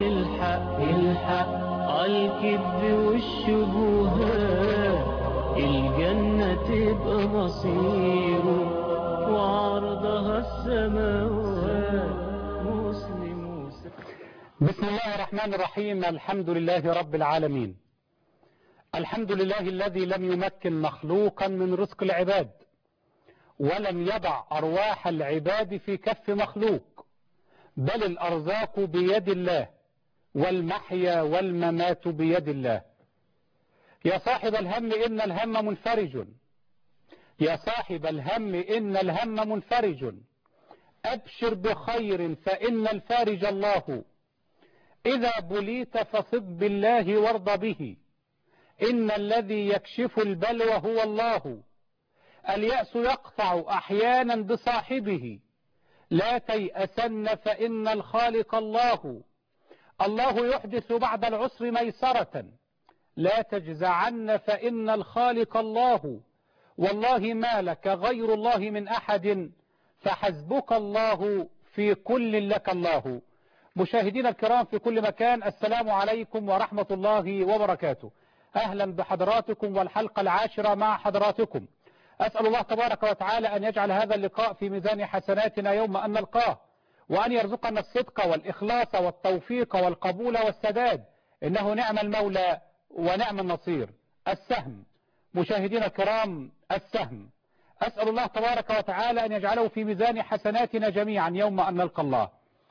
الحق الحق عالكذب والشبهات الجنة تبقى مصيره وعرضها السماوات مسلم وسلم بسم الله الرحمن الرحيم الحمد لله رب العالمين الحمد لله الذي لم يمكن مخلوقا من رزق العباد ولم يضع أرواح العباد في كف مخلوق بل الأرزاق بيد الله والمحيا والممات بيد الله يا صاحب الهم إن الهم منفرج يا صاحب الهم إن الهم منفرج أبشر بخير فإن الفارج الله إذا بليت فصد بالله وارض به إن الذي يكشف البلوى هو الله اليأس يقطع أحيانا بصاحبه لا تيأسن فإن الخالق الله الله يحدث بعد العسر ميسرة لا تجزعن فإن الخالق الله والله ما لك غير الله من أحد فحسبك الله في كل لك الله مشاهدينا الكرام في كل مكان السلام عليكم ورحمة الله وبركاته أهلا بحضراتكم والحلقة العاشرة مع حضراتكم أسأل الله تبارك وتعالى أن يجعل هذا اللقاء في ميزان حسناتنا يوم أن نلقاه وأن يرزقنا الصدق والإخلاص والتوفيق والقبول والسداد إنه نعم المولى ونعم النصير السهم مشاهدينا الكرام السهم أسأل الله تبارك وتعالى أن يجعله في ميزان حسناتنا جميعا يوم أن نلقى الله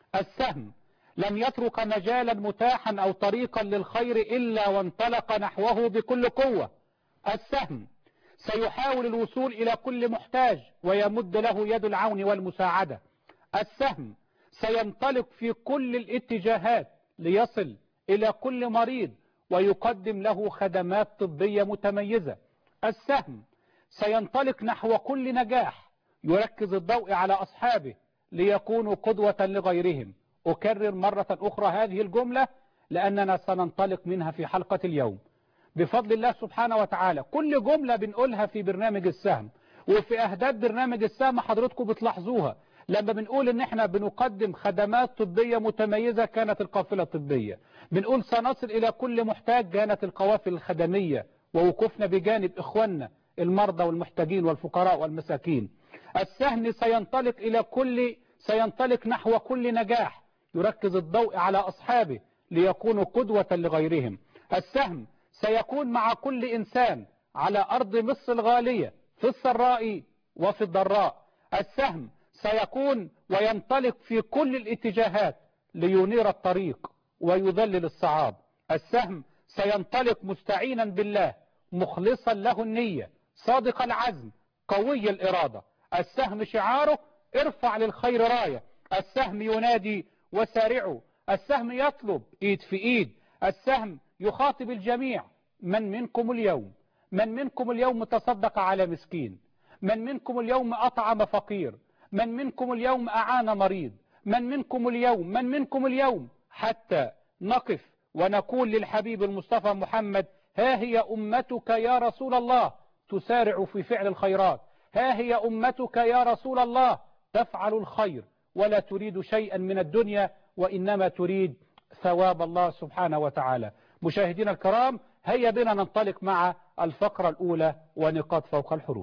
السهم لم يترك مجالا متاحا أو طريقا للخير إلا وانطلق نحوه بكل قوة السهم سيحاول الوصول إلى كل محتاج ويمد له يد العون والمساعدة السهم سينطلق في كل الاتجاهات ليصل إلى كل مريض ويقدم له خدمات طبية متميزة السهم سينطلق نحو كل نجاح يركز الضوء على أصحابه ليكونوا قدوة لغيرهم أكرر مرة أخرى هذه الجملة لأننا سننطلق منها في حلقة اليوم بفضل الله سبحانه وتعالى كل جملة بنقولها في برنامج السهم وفي أهداف برنامج السهم حضرتكم بتلاحظوها لما بنقول ان احنا بنقدم خدمات طبية متميزة كانت القافلة الطبية بنقول سنصل الى كل محتاج كانت القوافل الخدمية ووقوفنا بجانب اخواننا المرضى والمحتاجين والفقراء والمساكين السهم سينطلق الى كل سينطلق نحو كل نجاح يركز الضوء على اصحابه ليكونوا قدوة لغيرهم السهم سيكون مع كل انسان على ارض مصر الغالية في السراء وفي الضراء السهم سيكون وينطلق في كل الاتجاهات لينير الطريق ويذلل الصعاب السهم سينطلق مستعينا بالله مخلصا له النية صادق العزم قوي الإرادة السهم شعاره ارفع للخير راية السهم ينادي وسارعوا السهم يطلب ايد في ايد السهم يخاطب الجميع من منكم اليوم من منكم اليوم تصدق على مسكين من منكم اليوم أطعم فقير من منكم اليوم أعان مريض من منكم اليوم من منكم اليوم حتى نقف ونقول للحبيب المصطفى محمد ها هي أمتك يا رسول الله تسارع في فعل الخيرات ها هي أمتك يا رسول الله تفعل الخير ولا تريد شيئا من الدنيا وإنما تريد ثواب الله سبحانه وتعالى مشاهدينا الكرام هيا بنا ننطلق مع الفقرة الأولى ونقاط فوق الحروف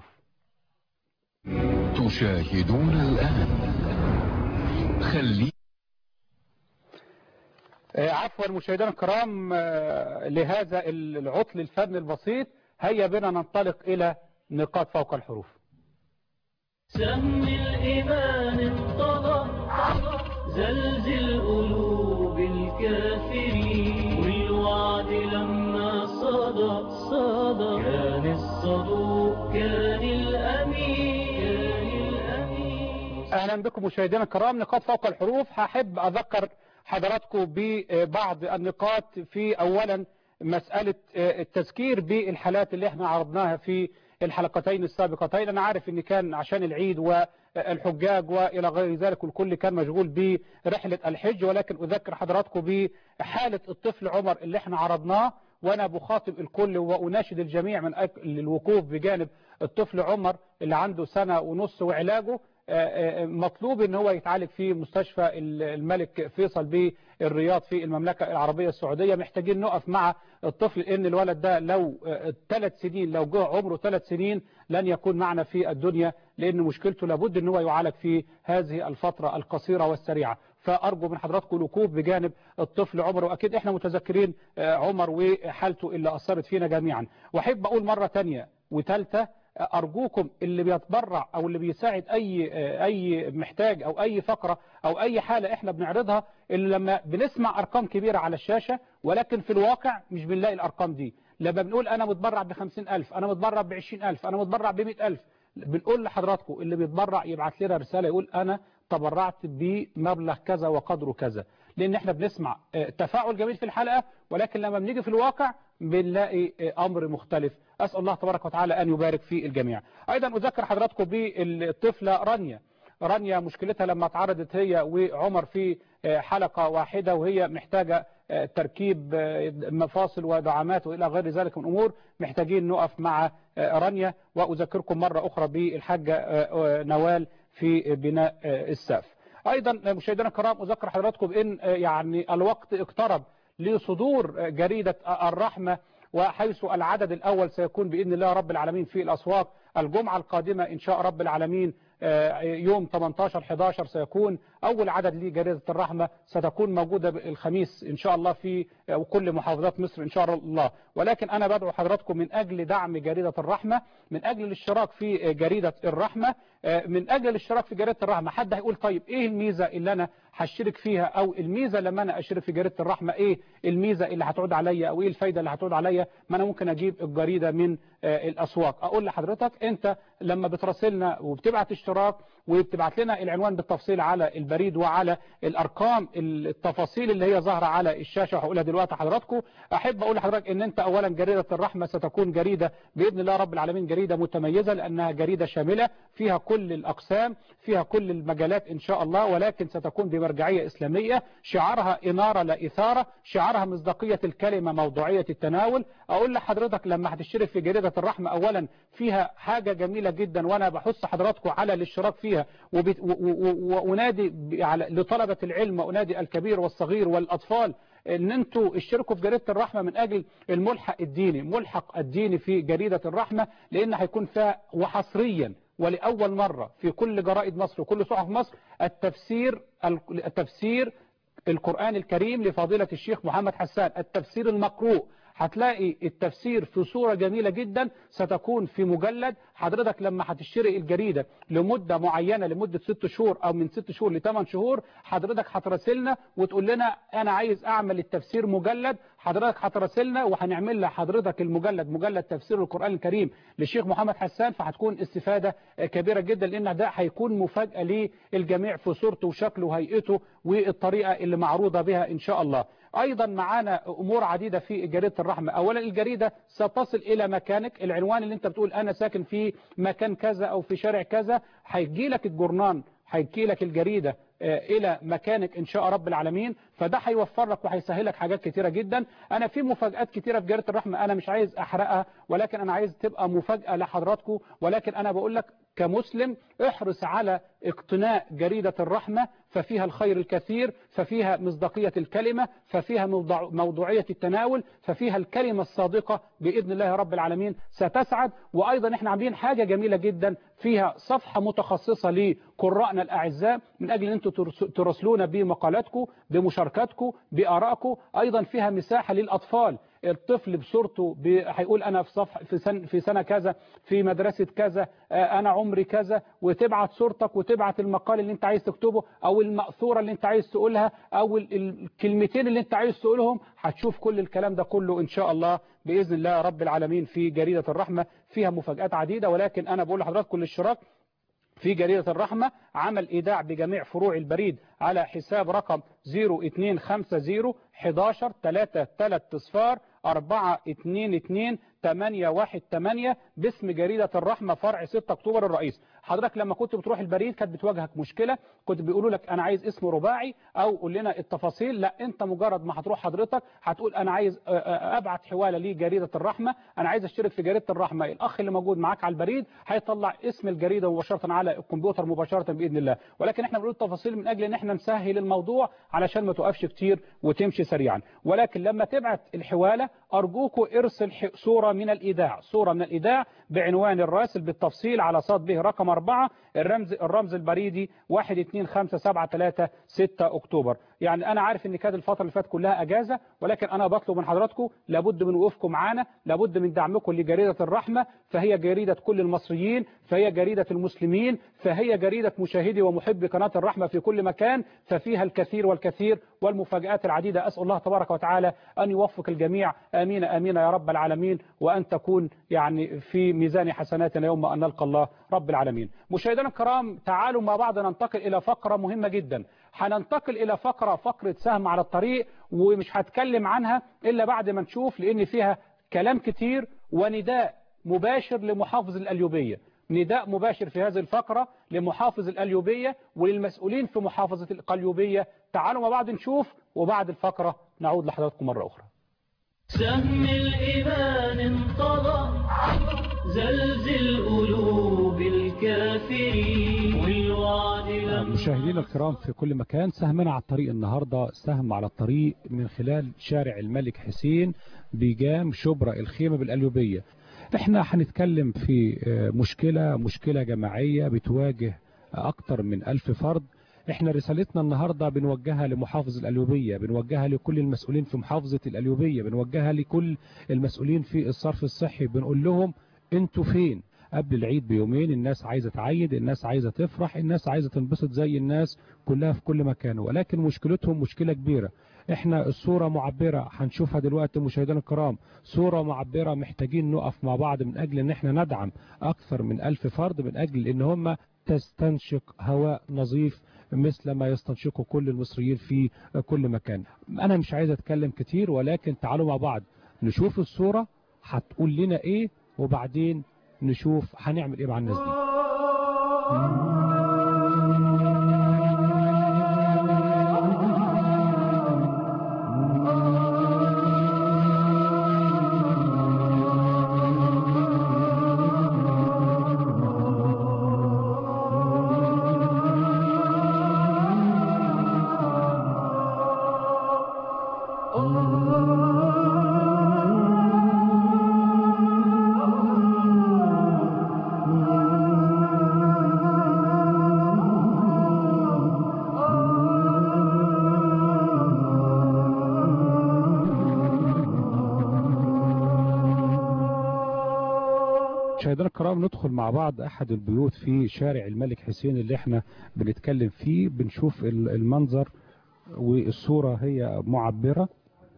تشاهدون الآن خلي آه، عفوا مشاهدينا الكرام آه، لهذا العطل الفني البسيط هيا بنا ننطلق إلى نقاط فوق الحروف سهم الإيمان انطلق زلزل قلوب الكافرين والوعد لما صدى صدى كان الصدوق كان الأمين كان الأمين اهلا بكم مشاهدينا الكرام نقاط فوق الحروف هحب اذكر حضراتكم ببعض النقاط في اولا مسألة التذكير بالحالات اللي احنا عرضناها في الحلقتين السابقتين انا عارف ان كان عشان العيد والحجاج والى غير ذلك الكل كان مشغول برحلة الحج ولكن اذكر حضراتكم بحالة الطفل عمر اللي احنا عرضناه وانا بخاطب الكل واناشد الجميع من أجل الوقوف بجانب الطفل عمر اللي عنده سنة ونص وعلاجه مطلوب ان هو يتعالج في مستشفى الملك فيصل الرياض في المملكة العربية السعودية محتاجين نقف مع الطفل لان الولد ده لو ثلاث سنين لو جه عمره ثلاث سنين لن يكون معنا في الدنيا لان مشكلته لابد ان هو يعالج في هذه الفترة القصيرة والسريعة فأرجو من حضراتكم الوقوف بجانب الطفل عمر وأكيد إحنا متذكرين عمر وحالته اللي أثرت فينا جميعا وأحب أقول مرة تانية وثالثة أرجوكم اللي بيتبرع أو اللي بيساعد أي أي محتاج أو أي فقرة أو أي حالة إحنا بنعرضها اللي لما بنسمع أرقام كبيرة على الشاشة ولكن في الواقع مش بنلاقي الأرقام دي لما بنقول أنا متبرع بخمسين ألف أنا متبرع بعشرين ألف أنا متبرع بمئة ألف بنقول لحضراتكم اللي بيتبرع يبعت لنا رسالة يقول أنا تبرعت بمبلغ كذا وقدره كذا لأن احنا بنسمع تفاعل جميل في الحلقة ولكن لما بنيجي في الواقع بنلاقي أمر مختلف أسأل الله تبارك وتعالى أن يبارك في الجميع أيضا أذكر حضراتكم بالطفلة رانيا رانيا مشكلتها لما تعرضت هي وعمر في حلقة واحدة وهي محتاجة تركيب مفاصل ودعامات وإلى غير ذلك من أمور محتاجين نقف مع رانيا وأذكركم مرة أخرى بالحاجة نوال في بناء السقف أيضا مشاهدينا الكرام أذكر حضراتكم بأن يعني الوقت اقترب لصدور جريدة الرحمة وحيث العدد الأول سيكون بإذن الله رب العالمين في الأسواق الجمعة القادمة إن شاء رب العالمين يوم 18-11 سيكون أول عدد لجريدة الرحمة ستكون موجودة الخميس إن شاء الله في كل محافظات مصر إن شاء الله ولكن أنا بدعو حضراتكم من أجل دعم جريدة الرحمة من أجل الاشتراك في جريدة الرحمة من أجل الاشتراك في جريدة الرحمة حد هيقول طيب إيه الميزة اللي أنا هشترك فيها أو الميزة لما أنا أشترك في جريدة الرحمة إيه الميزة اللي هتعود عليا أو إيه الفايدة اللي هتعود عليا ما أنا ممكن أجيب الجريدة من الأسواق أقول لحضرتك أنت لما بتراسلنا وبتبعت اشتراك وبتبعت لنا العنوان بالتفصيل على البريد وعلى الأرقام التفاصيل اللي هي ظاهرة على الشاشة وهقولها دلوقتي حضراتكم أحب أقول لحضرتك أن أنت أولا جريدة الرحمة ستكون جريدة بإذن الله رب العالمين جريدة متميزة لأنها جريدة شاملة فيها كل الأقسام فيها كل المجالات إن شاء الله ولكن ستكون بمرجعية إسلامية شعارها إنارة لا إثارة شعارها مصداقية الكلمة موضوعية التناول أقول لحضرتك لما هتشترك في جريدة الرحمة أولا فيها حاجة جميلة جدا وأنا بحث حضراتكم على الاشتراك فيها وأنادي لطلبة العلم وأنادي الكبير والصغير والأطفال ان انتوا اشتركوا في جريدة الرحمة من اجل الملحق الديني ملحق الديني في جريدة الرحمة لان هيكون فيها وحصريا ولأول مرة في كل جرائد مصر وكل صحف مصر التفسير التفسير القرآن الكريم لفضيلة الشيخ محمد حسان التفسير المقروء هتلاقي التفسير في صورة جميلة جدا ستكون في مجلد حضرتك لما هتشتري الجريدة لمدة معينة لمدة ست شهور او من ست شهور لثمان شهور حضرتك هتراسلنا وتقول لنا انا عايز اعمل التفسير مجلد حضرتك هتراسلنا وهنعمل لحضرتك المجلد مجلد تفسير القرآن الكريم للشيخ محمد حسان فهتكون استفادة كبيرة جدا لان ده هيكون مفاجأة للجميع في صورته وشكله وهيئته والطريقة اللي معروضة بها ان شاء الله ايضا معانا امور عديدة في جريدة الرحمة اولا الجريدة ستصل الى مكانك العنوان اللي انت بتقول انا ساكن في مكان كذا او في شارع كذا هيجي لك الجورنان هيجي لك الجريدة الى مكانك ان شاء رب العالمين فده هيوفر لك وهيسهل لك حاجات كتيرة جدا انا في مفاجآت كتيرة في جريدة الرحمة انا مش عايز احرقها ولكن انا عايز تبقى مفاجأة لحضراتكم ولكن انا بقول لك كمسلم احرص على اقتناء جريدة الرحمة ففيها الخير الكثير ففيها مصداقية الكلمة ففيها موضوع موضوعية التناول ففيها الكلمة الصادقة بإذن الله رب العالمين ستسعد وأيضا احنا عاملين حاجة جميلة جدا فيها صفحة متخصصة لقراءنا الأعزاء من أجل أن انتم ترسلونا بمقالاتكم بمشاركاتكم بآرائكم أيضا فيها مساحة للأطفال الطفل بصورته هيقول انا في صفحه في سنه في سنه كذا في مدرسه كذا انا عمري كذا وتبعت صورتك وتبعت المقال اللي انت عايز تكتبه او المأثوره اللي انت عايز تقولها او الكلمتين اللي انت عايز تقولهم هتشوف كل الكلام ده كله ان شاء الله باذن الله رب العالمين في جريده الرحمه فيها مفاجات عديده ولكن انا بقول لحضراتكم الاشتراك في جريدة الرحمة عمل إيداع بجميع فروع البريد على حساب رقم 0250 11 33 صفار 422 818 باسم جريدة الرحمة فرع 6 أكتوبر الرئيس حضرتك لما كنت بتروح البريد كانت بتواجهك مشكله كنت بيقولوا لك انا عايز اسم رباعي او قول لنا التفاصيل لا انت مجرد ما هتروح حضرتك هتقول انا عايز آه، آه، ابعت حواله لجريده الرحمه انا عايز اشترك في جريده الرحمه الاخ اللي موجود معاك على البريد هيطلع اسم الجريده مباشره على الكمبيوتر مباشره باذن الله ولكن احنا بنقول التفاصيل من اجل ان احنا نسهل الموضوع علشان ما توقفش كتير وتمشي سريعا ولكن لما تبعت الحواله ارجوكوا ارسل ح- صوره من الايداع صوره من الايداع بعنوان الراسل بالتفصيل على صاد به رقم 4 الرمز الرمز البريدي 125736 اكتوبر يعني انا عارف ان كانت الفتره اللي فاتت كلها اجازه ولكن انا بطلب من حضراتكم لابد من وقوفكم معانا لابد من دعمكم لجريده الرحمه فهي جريده كل المصريين فهي جريده المسلمين فهي جريده مشاهدي ومحبي قناه الرحمه في كل مكان ففيها الكثير والكثير والمفاجات العديده اسال الله تبارك وتعالى ان يوفق الجميع امين امين يا رب العالمين وان تكون يعني في ميزان حسناتنا يوم ان نلقى الله رب العالمين مشاهدينا الكرام تعالوا مع بعض ننتقل الى فقره مهمه جدا هننتقل الى فقره فقره سهم على الطريق ومش هتكلم عنها الا بعد ما نشوف لان فيها كلام كتير ونداء مباشر لمحافظ الأليوبية نداء مباشر في هذه الفقرة لمحافظ الأليوبية وللمسؤولين في محافظة القليوبية تعالوا مع بعض نشوف وبعد الفقرة نعود لحضراتكم مرة أخرى سهم الإيمان انطلق زلزل قلوب الكافرين والوعد لم مشاهدينا الكرام في كل مكان سهمنا على الطريق النهاردة سهم على الطريق من خلال شارع الملك حسين بجام شبرا الخيمة بالأليوبية احنا هنتكلم في آه، مشكلة مشكلة جماعية بتواجه أكتر من ألف فرد احنا رسالتنا النهاردة بنوجهها لمحافظ الأليوبية بنوجهها لكل المسؤولين في محافظة الأليوبية بنوجهها لكل المسؤولين في الصرف الصحي بنقول لهم انتوا فين قبل العيد بيومين الناس عايزة تعيد الناس عايزة تفرح الناس عايزة تنبسط زي الناس كلها في كل مكان ولكن مشكلتهم مشكلة كبيرة احنا الصورة معبرة هنشوفها دلوقتي مشاهدينا الكرام صورة معبرة محتاجين نقف مع بعض من اجل ان احنا ندعم اكثر من الف فرد من اجل ان هم تستنشق هواء نظيف مثل ما يستنشقه كل المصريين في كل مكان انا مش عايز اتكلم كتير ولكن تعالوا مع بعض نشوف الصورة هتقول لنا ايه وبعدين نشوف هنعمل ايه مع الناس دي مشاهدينا الكرام ندخل مع بعض احد البيوت في شارع الملك حسين اللي احنا بنتكلم فيه بنشوف ال- المنظر والصورة هي معبرة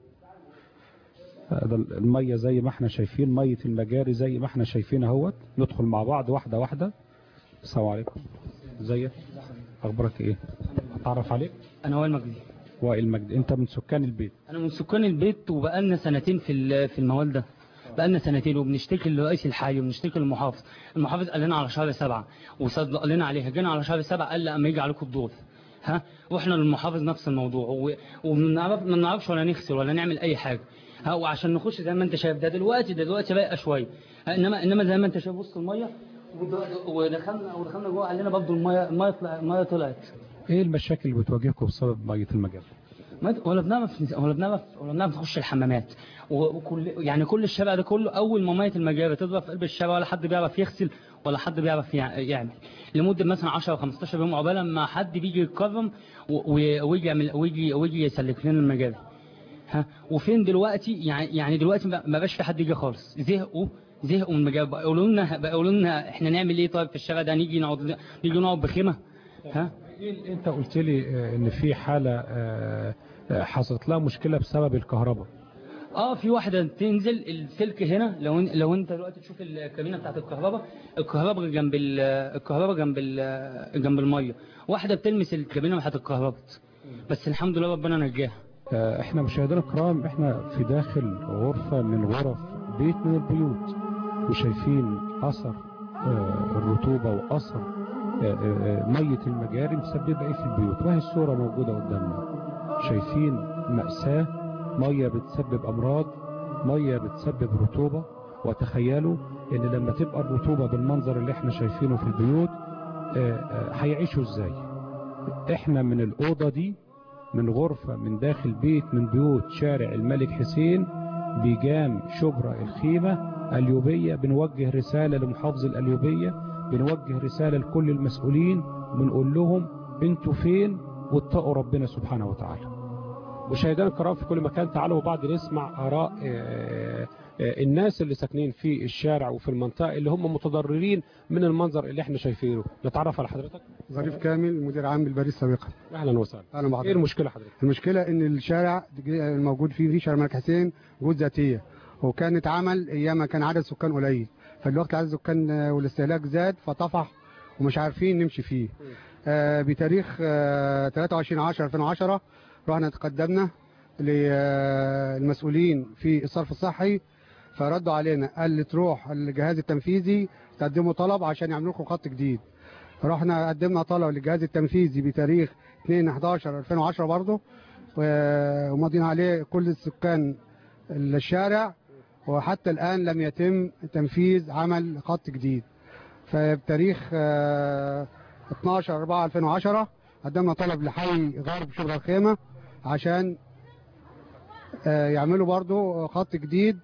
هذا المية زي ما احنا شايفين مية المجاري زي ما احنا شايفين اهوت ندخل مع بعض واحدة واحدة السلام عليكم ازيك اخبارك ايه اتعرف عليك انا وائل مجدي وائل مجد انت من سكان البيت انا من سكان البيت وبقالنا سنتين في ال- في الموال ده بقالنا سنتين وبنشتكي للرئيس الحالي وبنشتكي للمحافظ المحافظ قال لنا على شهر سبعة وصدق لنا عليها جينا على شهر سبعة قال لا اما يجي عليكم الدور ها واحنا للمحافظ نفس الموضوع و- وما نعرف- ما نعرفش ولا نغسل ولا نعمل اي حاجه ها وعشان نخش زي ما انت شايف ده دلوقتي ده دلوقتي بقى شويه ها، انما انما زي ما انت شايف وسط الميه ود- ودخلنا ودخلنا جوه قال لنا برضه الميه الميه طلع- الميه طلعت ايه المشاكل اللي بتواجهكم بسبب مية المجاري ما ولا بنعرف ولا بنعرف ولا بنعرف نخش الحمامات و- وكل يعني كل الشارع ده كله اول ما ميه المجاري تضرب في قلب الشارع ولا حد بيعرف يغسل ولا حد بيعرف يع- يعمل لمده مثلا 10 15 يوم عقبال ما حد بيجي يتكرم و- و- ويجي يعمل ويجي ويجي يسلك لنا المجاري ها وفين دلوقتي يعني يعني دلوقتي ما ما بقاش في حد يجي خالص زهقوا زهقوا من المجاري بقى يقولوا لنا بقى يقولوا لنا احنا نعمل ايه طيب في الشارع ده نيجي نقعد نيجي نقعد بخيمه ها إيه انت قلت لي آه، ان في حالة آه، آه، حصلت لها مشكلة بسبب الكهرباء اه في واحده تنزل السلك هنا لو إن- لو انت دلوقتي تشوف الكابينه بتاعت الكهرباء الكهرباء جنب ال- الكهرباء جنب ال- جنب الميه واحده بتلمس الكابينه بتاعت الكهرباء بس الحمد لله ربنا نجاها آه، احنا مشاهدينا الكرام احنا في داخل غرفة من غرف بيت من البيوت وشايفين اثر آه، الرطوبة وأثر آه، آه، آه، مية المجاري مسببة إيه في البيوت وهي الصورة موجودة قدامنا شايفين مأساة مية بتسبب أمراض مية بتسبب رطوبة وتخيلوا إن لما تبقى الرطوبة بالمنظر اللي احنا شايفينه في البيوت آه، آه، هيعيشوا إزاي احنا من الأوضة دي من غرفة من داخل بيت من بيوت شارع الملك حسين بجام شبرا الخيمة اليوبية بنوجه رسالة لمحافظ الأليوبية بنوجه رسالة لكل المسؤولين بنقول لهم انتوا فين واتقوا ربنا سبحانه وتعالى مشاهدينا الكرام في كل مكان تعالوا وبعد نسمع آراء آه، آه، الناس اللي ساكنين في الشارع وفي المنطقة اللي هم متضررين من المنظر اللي احنا شايفينه نتعرف على حضرتك ظريف كامل مدير عام بالبريد سابقا اهلا وسهلا اهلا ايه بحضرتك المشكلة حضرتك المشكله ان الشارع الموجود فيه في شارع الملك حسين جهود ذاتيه وكان اتعمل ايام ما كان عدد السكان قليل فالوقت عدد السكان آه، والاستهلاك زاد فطفح ومش عارفين نمشي فيه آه، بتاريخ آه، 23 10 2010 رحنا تقدمنا للمسؤولين في الصرف الصحي فردوا علينا قال لي تروح الجهاز التنفيذي تقدموا طلب عشان يعملوا لكم خط جديد رحنا قدمنا طلب للجهاز التنفيذي بتاريخ 2 11 2010 برضه و- وماضيين عليه كل السكان الشارع وحتى الآن لم يتم تنفيذ عمل خط جديد فبتاريخ آه، 12 4 2010 قدمنا طلب لحي غرب شبرا الخيمة عشان آه، يعملوا برضو خط جديد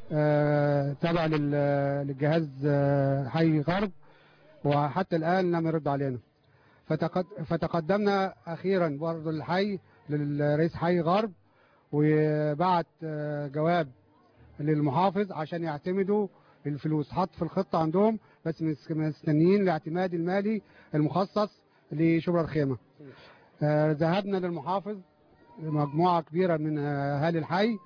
آه، تابع لل- للجهاز آه، حي غرب وحتى الآن لم يرد علينا فتقد- فتقدمنا أخيرا برضو الحي للرئيس حي غرب وبعت آه، جواب للمحافظ عشان يعتمدوا الفلوس حط في الخطة عندهم بس مس- مستنيين الاعتماد المالي المخصص لشبرا الخيمة آه، ذهبنا للمحافظ مجموعة كبيرة من آه، أهالي الحي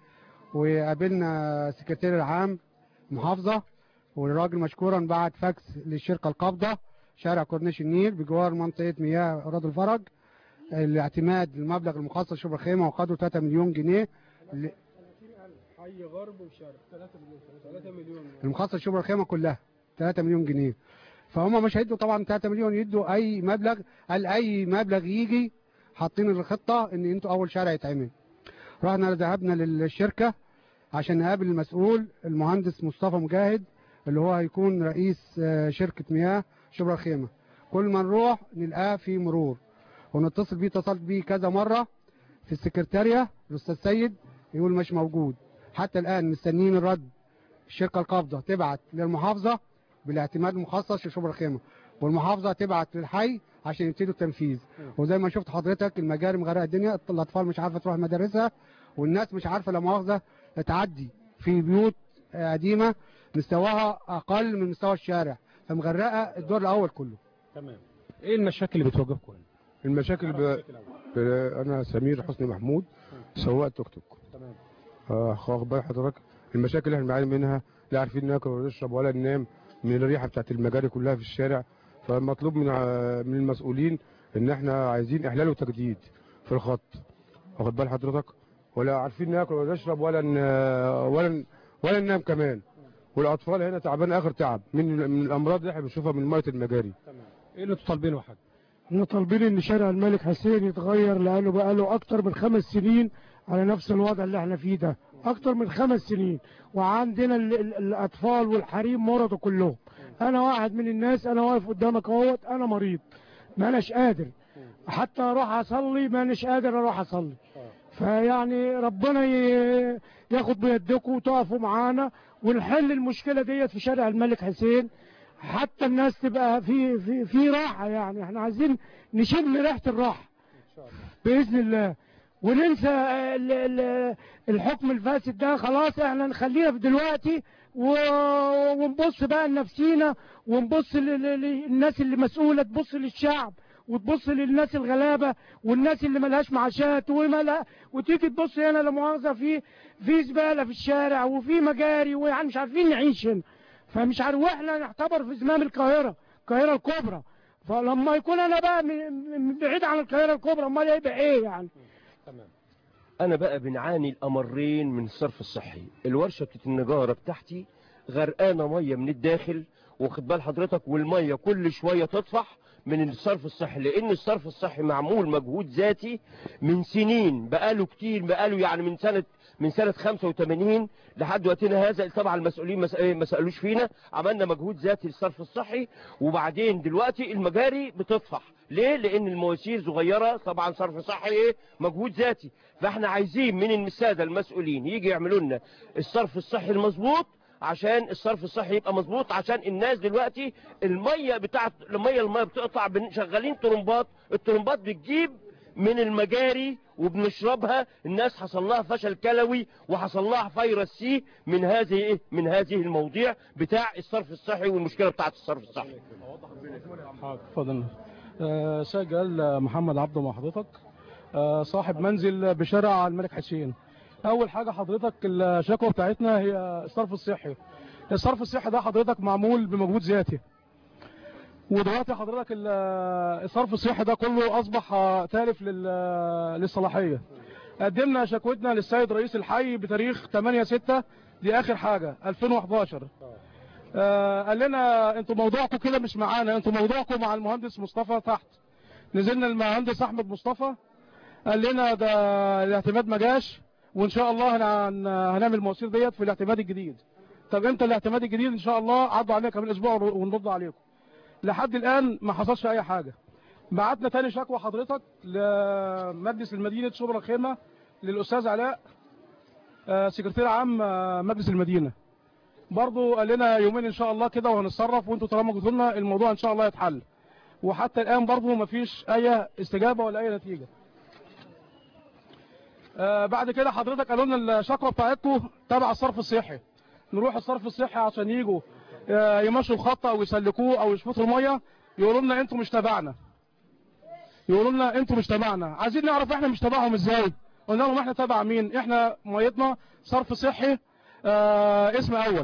وقابلنا السكرتير العام محافظة والراجل مشكورا بعت فاكس للشركة القابضة شارع كورنيش النيل بجوار منطقة مياه راضي الفرج الاعتماد المبلغ المخصص شبرا الخيمة وقدره 3 مليون جنيه ل- حي غرب وشرق 3 مليون 3 مليون المخصص شبرا الخيمة كلها 3 مليون جنيه فهم مش هيدوا طبعا 3 مليون يدوا اي مبلغ قال اي مبلغ يجي حاطين الخطة ان انتوا اول شارع يتعمل رحنا ذهبنا للشركة عشان نقابل المسؤول المهندس مصطفى مجاهد اللي هو هيكون رئيس آه، شركة مياه شبرا الخيمة كل ما نروح نلقاه في مرور ونتصل بيه اتصلت بيه كذا مرة في السكرتارية الأستاذ سيد يقول مش موجود حتى الآن مستنيين الرد الشركة القابضة تبعت للمحافظة بالاعتماد المخصص لشبرا الخيمة والمحافظة تبعت للحي عشان يبتدوا التنفيذ وزي ما شفت حضرتك المجاري مغرقة الدنيا الأطفال مش عارفة تروح مدارسها والناس مش عارفة لا مؤاخذة تعدي في بيوت آه، قديمة مستواها أقل من مستوى الشارع فمغرقة الدور الأول كله تمام ايه المشاكل اللي بتواجهكم هنا؟ المشاكل ب... ب... انا سمير حسني محمود سواق توك توك تمام اه واخد بال حضرتك المشاكل اللي احنا بنعاني منها لا عارفين ناكل ولا نشرب ولا ننام من الريحه بتاعت المجاري كلها في الشارع فمطلوب من ع- من المسؤولين ان احنا عايزين احلال وتجديد في الخط واخد بال حضرتك ولا عارفين ناكل ولا نشرب ولا ن... ولا ن... ولا ننام كمان والاطفال هنا تعبانه اخر تعب من من الامراض اللي احنا بنشوفها من ميه المجاري ايه اللي انتوا طالبينه يا حاج؟ احنا طالبين ان شارع الملك حسين يتغير لانه بقى له اكتر من خمس سنين على نفس الوضع اللي احنا فيه ده اكتر من خمس سنين وعندنا ال ال الاطفال والحريم مرضوا كلهم انا واحد من الناس انا واقف قدامك اهوت انا مريض ما اناش قادر حتى اروح اصلي ما اناش قادر اروح اصلي فيعني ربنا ي- ياخد بيدكم وتقفوا معانا ونحل المشكله ديت في شارع الملك حسين حتى الناس تبقى في في في راحه يعني احنا عايزين نشم ريحه الراحه باذن الله وننسى ال- ال- الحكم الفاسد ده خلاص احنا نخلينا في دلوقتي و- ونبص بقى لنفسينا ونبص لل- لل- للناس اللي مسؤوله تبص للشعب وتبص للناس الغلابه والناس اللي ملهاش معاشات وما لا وتيجي تبص هنا لا مؤاخذه في في زباله في الشارع وفي مجاري ويعني مش عارفين نعيش هنا فمش عارف واحنا نعتبر في زمام القاهره القاهره الكبرى فلما يكون انا بقى م- م- بعيد عن القاهره الكبرى امال يبقى ايه يعني انا بقى بنعاني الامرين من الصرف الصحي الورشه بتاعت النجاره بتاعتي غرقانه ميه من الداخل واخد بال حضرتك والميه كل شويه تطفح من الصرف الصحي لان الصرف الصحي معمول مجهود ذاتي من سنين بقاله كتير بقاله يعني من سنه من سنه 85 لحد وقتنا هذا طبعا المسؤولين مس- إيه ما سالوش فينا عملنا مجهود ذاتي للصرف الصحي وبعدين دلوقتي المجاري بتطفح ليه لان المواسير صغيره طبعا صرف صحي ايه مجهود ذاتي فاحنا عايزين من الساده المسؤولين يجي يعملوا لنا الصرف الصحي المظبوط عشان الصرف الصحي يبقى مظبوط عشان الناس دلوقتي الميه بتاعت الميه الميه بتقطع بن- شغالين طرمبات الطرمبات بتجيب من المجاري وبنشربها الناس حصل لها فشل كلوي وحصل لها فيروس سي من هذه ايه من هذه المواضيع بتاع الصرف الصحي والمشكله بتاعت الصرف الصحي حاضر اتفضل آه، سجل محمد عبده مع حضرتك آه، صاحب منزل بشارع الملك حسين اول حاجه حضرتك الشكوى بتاعتنا هي الصرف الصحي الصرف الصحي ده حضرتك معمول بمجهود ذاتي ودلوقتي حضرتك ال- الصرف الصحي ده كله اصبح آه، تالف لل- للصلاحيه قدمنا شكوتنا للسيد رئيس الحي بتاريخ 8 6 دي اخر حاجه 2011 آه، قال لنا انتوا موضوعكم كده مش معانا انتوا موضوعكم مع المهندس مصطفى تحت نزلنا المهندس احمد مصطفى قال لنا ده الاعتماد ما جاش وان شاء الله هن- هنعمل المواسير ديت في الاعتماد الجديد طب امتى الاعتماد الجديد ان شاء الله عدوا علينا كمان اسبوع ونرد عليكم لحد الان ما حصلش اي حاجه بعتنا تاني شكوى حضرتك لمجلس المدينه شبرا الخيمه للاستاذ علاء آه، سكرتير عام آه، مجلس المدينه برضو قال لنا يومين ان شاء الله كده وهنتصرف وانتوا طالما قلتوا لنا الموضوع ان شاء الله يتحل وحتى الان برضو مفيش اي استجابه ولا اي نتيجه آه بعد كده حضرتك قالوا لنا الشكوى بتاعتكم تبع الصرف الصحي نروح الصرف الصحي عشان يجوا آه يمشوا الخط او يسلكوه او يشفطوا الميه يقولوا لنا انتوا مش تبعنا يقولوا لنا انتوا مش تبعنا عايزين نعرف احنا مش تبعهم ازاي قلنا لهم احنا تبع مين احنا ميتنا صرف صحي آه اسم اول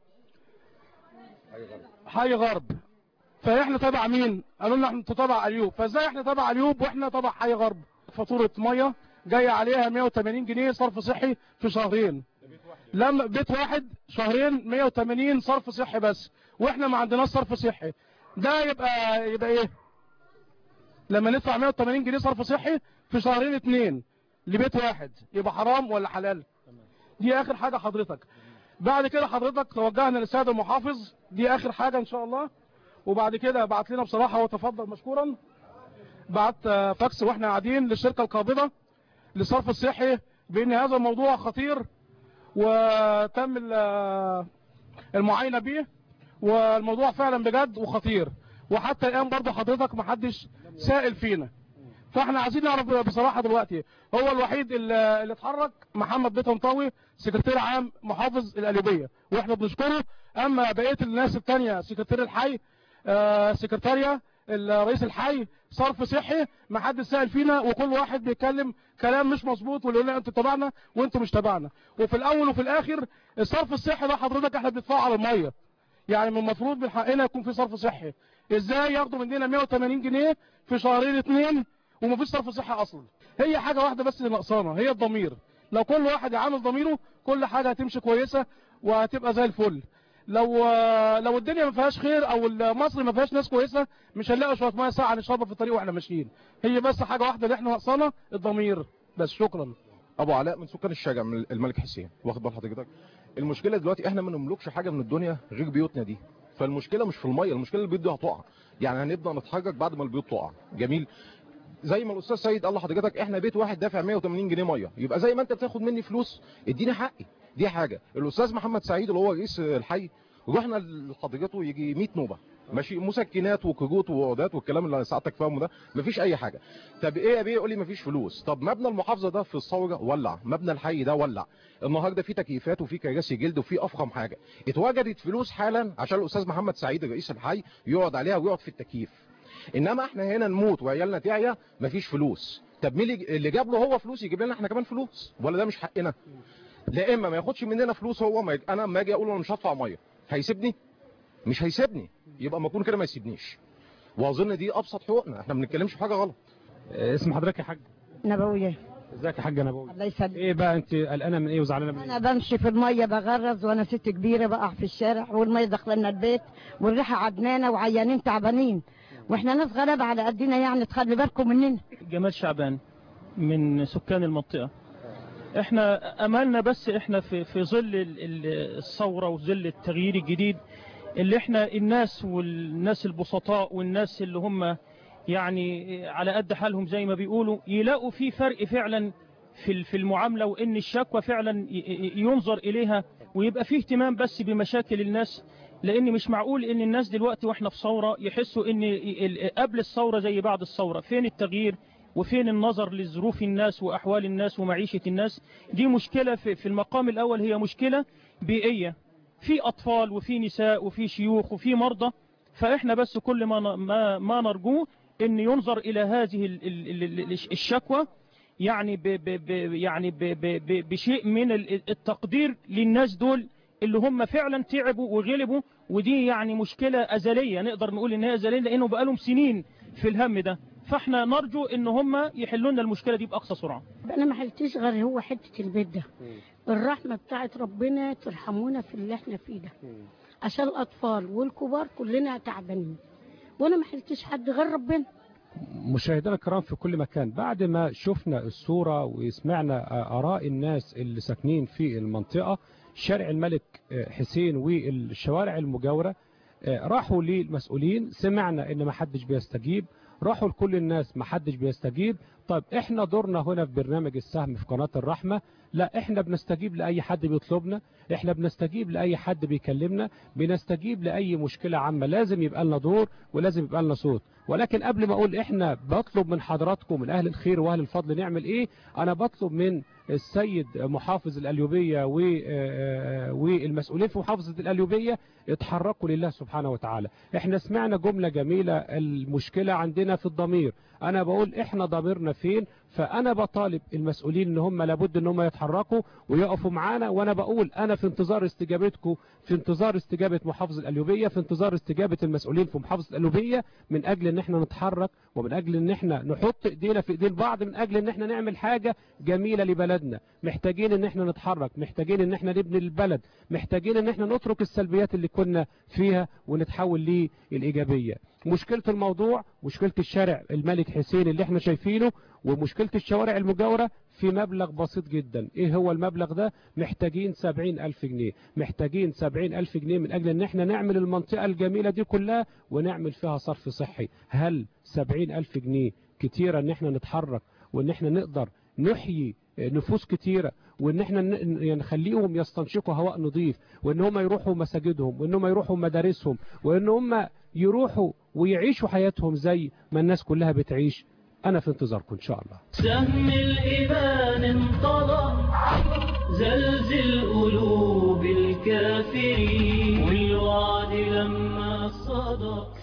حي غرب فاحنا تبع مين قالوا لنا انتوا تبع ايوب فازاي احنا تبع ايوب واحنا تبع حي غرب فاتوره ميه جايه عليها 180 جنيه صرف صحي في شهرين لما بيت واحد شهرين 180 صرف صحي بس واحنا ما عندناش صرف صحي ده يبقى يبقى ايه لما ندفع 180 جنيه صرف صحي في شهرين اتنين لبيت واحد يبقى حرام ولا حلال دي اخر حاجه حضرتك بعد كده حضرتك توجهنا للسيد المحافظ دي اخر حاجه ان شاء الله وبعد كده بعت لنا بصراحه وتفضل مشكورا بعت آه، فاكس واحنا قاعدين للشركه القابضه للصرف الصحي بان هذا الموضوع خطير وتم ال- آه، المعاينه به والموضوع فعلا بجد وخطير وحتى الان برضه حضرتك محدش سائل فينا فاحنا عايزين نعرف بصراحه دلوقتي هو الوحيد اللي اللي اتحرك محمد بيه طنطاوي سكرتير عام محافظ القليوبيه واحنا بنشكره اما بقيه الناس التانية سكرتير الحي آه سكرتاريا رئيس الحي صرف صحي ما حد سائل فينا وكل واحد بيتكلم كلام مش مظبوط ويقول لنا انتوا تبعنا وانتوا مش تبعنا وفي الاول وفي الاخر الصرف الصحي ده حضرتك احنا بندفعه على الميه يعني من المفروض من حقنا يكون في صرف صحي ازاي ياخدوا مننا 180 جنيه في شهرين اتنين ومفيش صرف صحي اصلا هي حاجه واحده بس اللي ناقصانا هي الضمير لو كل واحد يعامل ضميره كل حاجه هتمشي كويسه وهتبقى زي الفل لو لو الدنيا ما فيهاش خير او مصر ما فيهاش ناس كويسه مش هنلاقي شويه ميه ساعه نشربها في الطريق واحنا ماشيين هي بس حاجه واحده اللي احنا ناقصانا الضمير بس شكرا ابو علاء من سكان الشارع من الملك حسين واخد بال حضرتك المشكله دلوقتي احنا ما نملكش حاجه من الدنيا غير بيوتنا دي فالمشكله مش في الميه المشكله البيوت دي هتقع يعني هنبدا نتحرك بعد ما البيوت تقع جميل زي ما الاستاذ سيد قال لحضرتك احنا بيت واحد دافع 180 جنيه ميه يبقى زي ما انت بتاخد مني فلوس اديني حقي دي حاجه الاستاذ محمد سعيد اللي هو رئيس الحي رحنا لحضرته يجي 100 نوبه ماشي مسكنات وكروت وعقودات والكلام اللي ساعتك فاهمه ده مفيش اي حاجه طب ايه يا بيه يقول لي مفيش فلوس طب مبنى المحافظه ده في الثوره ولع مبنى الحي ده ولع النهارده في تكييفات وفي كراسي جلد وفي افخم حاجه اتوجدت فلوس حالا عشان الاستاذ محمد سعيد رئيس الحي يقعد عليها ويقعد في التكييف انما احنا هنا نموت وعيالنا تعيا مفيش فلوس طب مين اللي- اللي جاب له هو فلوس يجيب لنا احنا كمان فلوس ولا ده مش حقنا لا اما ما ياخدش مننا فلوس هو ما يج... انا اما اجي اقول له انا مش هدفع ميه هيسيبني مش هيسيبني يبقى ما اكون كده ما يسيبنيش واظن دي ابسط حقوقنا احنا ما بنتكلمش في حاجه غلط اسم حضرتك يا حاج نبوية ازيك يا حاجه نبوي الله يسلمك ايه بقى انت قلقانه من ايه وزعلانه من ايه انا بمشي في الميه بغرز وانا ست كبيره بقع في الشارع والميه داخله لنا البيت والريحه عدنانه وعيانين تعبانين واحنا ناس غلابه على قدنا يعني تخلي بالكم مننا جمال شعبان من سكان المنطقة احنا املنا بس احنا في في ظل ال- ال- الثورة وظل التغيير الجديد اللي احنا الناس والناس البسطاء والناس اللي هم يعني على قد حالهم زي ما بيقولوا يلاقوا في فرق فعلا في ال- في المعاملة وان الشكوى فعلا ي- ي- ينظر اليها ويبقى فيه اهتمام بس بمشاكل الناس لان مش معقول ان الناس دلوقتي واحنا في ثورة يحسوا ان ال- قبل الثورة زي بعد الثورة فين التغيير وفين النظر لظروف الناس وأحوال الناس ومعيشة الناس دي مشكلة في في المقام الأول هي مشكلة بيئية في أطفال وفي نساء وفي شيوخ وفي مرضى فإحنا بس كل ما ن- ما, ما نرجوه أن ينظر إلى هذه ال- ال- ال- ال- الشكوى يعني ب ب ب يعني ب ب ب بشيء من ال- التقدير للناس دول اللي هم فعلا تعبوا وغلبوا ودي يعني مشكلة أزلية نقدر نقول إنها أزلية لأنه بقالهم سنين في الهم ده فاحنا نرجو ان هم يحلوا لنا المشكله دي باقصى سرعه انا ما حلتش غير هو حته البيت ده الرحمه بتاعت ربنا ترحمونا في اللي احنا فيه ده عشان الاطفال والكبار كلنا تعبانين وانا ما حلتش حد غير ربنا مشاهدينا الكرام في كل مكان بعد ما شفنا الصورة وسمعنا آراء الناس اللي ساكنين في المنطقة شارع الملك حسين والشوارع المجاورة راحوا للمسؤولين سمعنا ان ما حدش بيستجيب راحوا لكل الناس ما حدش بيستجيب طيب احنا دورنا هنا في برنامج السهم في قناة الرحمة لا احنا بنستجيب لأي حد بيطلبنا احنا بنستجيب لأي حد بيكلمنا بنستجيب لأي مشكلة عامة لازم يبقى لنا دور ولازم يبقى لنا صوت ولكن قبل ما اقول احنا بطلب من حضراتكم من اهل الخير واهل الفضل نعمل ايه انا بطلب من السيد محافظ القليوبية والمسؤولين في محافظة القليوبية اتحركوا لله سبحانه وتعالى احنا سمعنا جملة جميلة المشكلة عندنا في الضمير انا بقول احنا ضميرنا فين فانا بطالب المسؤولين ان هم لابد ان هم يتحركوا ويقفوا معانا وانا بقول انا في انتظار استجابتكم في انتظار استجابة محافظ القليوبية في انتظار استجابة المسؤولين في محافظة القليوبية من اجل ان احنا نتحرك ومن اجل ان احنا نحط ايدينا في ايدين بعض من اجل ان احنا نعمل حاجة جميلة لبلدنا محتاجين ان احنا نتحرك محتاجين ان احنا نبني البلد محتاجين ان احنا نترك السلبيات اللي كنا فيها ونتحول للايجابية مشكلة الموضوع مشكلة الشارع الملك حسين اللي احنا شايفينه ومشكلة الشوارع المجاورة في مبلغ بسيط جدا ايه هو المبلغ ده محتاجين سبعين الف جنيه محتاجين سبعين الف جنيه من اجل ان احنا نعمل المنطقة الجميلة دي كلها ونعمل فيها صرف صحي هل سبعين الف جنيه كتيرة ان احنا نتحرك وان احنا نقدر نحيي نفوس كتيرة وان احنا نخليهم يستنشقوا هواء نظيف وان هم يروحوا مساجدهم وان هم يروحوا مدارسهم وان هم يروحوا ويعيشوا حياتهم زي ما الناس كلها بتعيش انا في انتظاركم ان شاء الله سهم الإيمان انطلق زلزل قلوب الكافرين والوعد لما صدق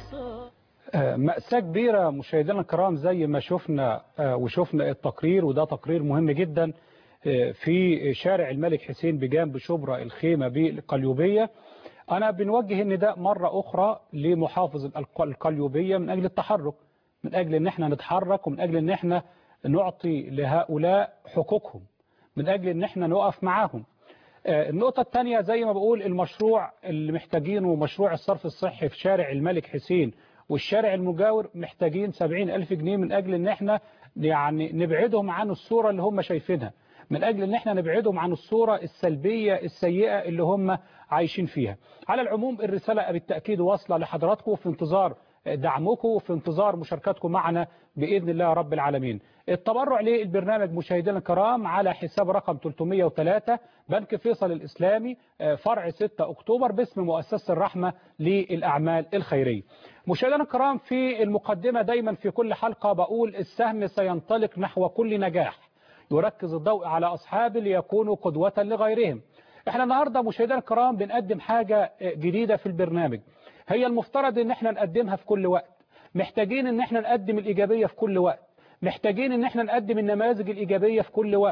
مأساة كبيرة مشاهدينا الكرام زي ما شفنا وشفنا التقرير وده تقرير مهم جدا في شارع الملك حسين بجانب شبرا الخيمة بالقليوبية أنا بنوجه النداء مرة أخرى لمحافظ القليوبية من أجل التحرك من أجل أن احنا نتحرك ومن أجل أن احنا نعطي لهؤلاء حقوقهم من أجل أن احنا نقف معاهم النقطة الثانية زي ما بقول المشروع اللي محتاجينه مشروع الصرف الصحي في شارع الملك حسين والشارع المجاور محتاجين سبعين ألف جنيه من أجل أن احنا يعني نبعدهم عن الصورة اللي هم شايفينها من أجل أن احنا نبعدهم عن الصورة السلبية السيئة اللي هم عايشين فيها على العموم الرسالة بالتأكيد واصلة لحضراتكم في انتظار دعمكم وفي انتظار مشاركتكم معنا بإذن الله رب العالمين التبرع للبرنامج مشاهدينا الكرام على حساب رقم 303 بنك فيصل الإسلامي فرع 6 أكتوبر باسم مؤسسة الرحمة للأعمال الخيرية مشاهدينا الكرام في المقدمة دايما في كل حلقة بقول السهم سينطلق نحو كل نجاح يركز الضوء على أصحاب ليكونوا قدوة لغيرهم احنا النهاردة مشاهدينا الكرام بنقدم حاجة جديدة في البرنامج هي المفترض ان احنا نقدمها في كل وقت محتاجين ان احنا نقدم الإيجابية في كل وقت محتاجين ان احنا نقدم النماذج الإيجابية في كل وقت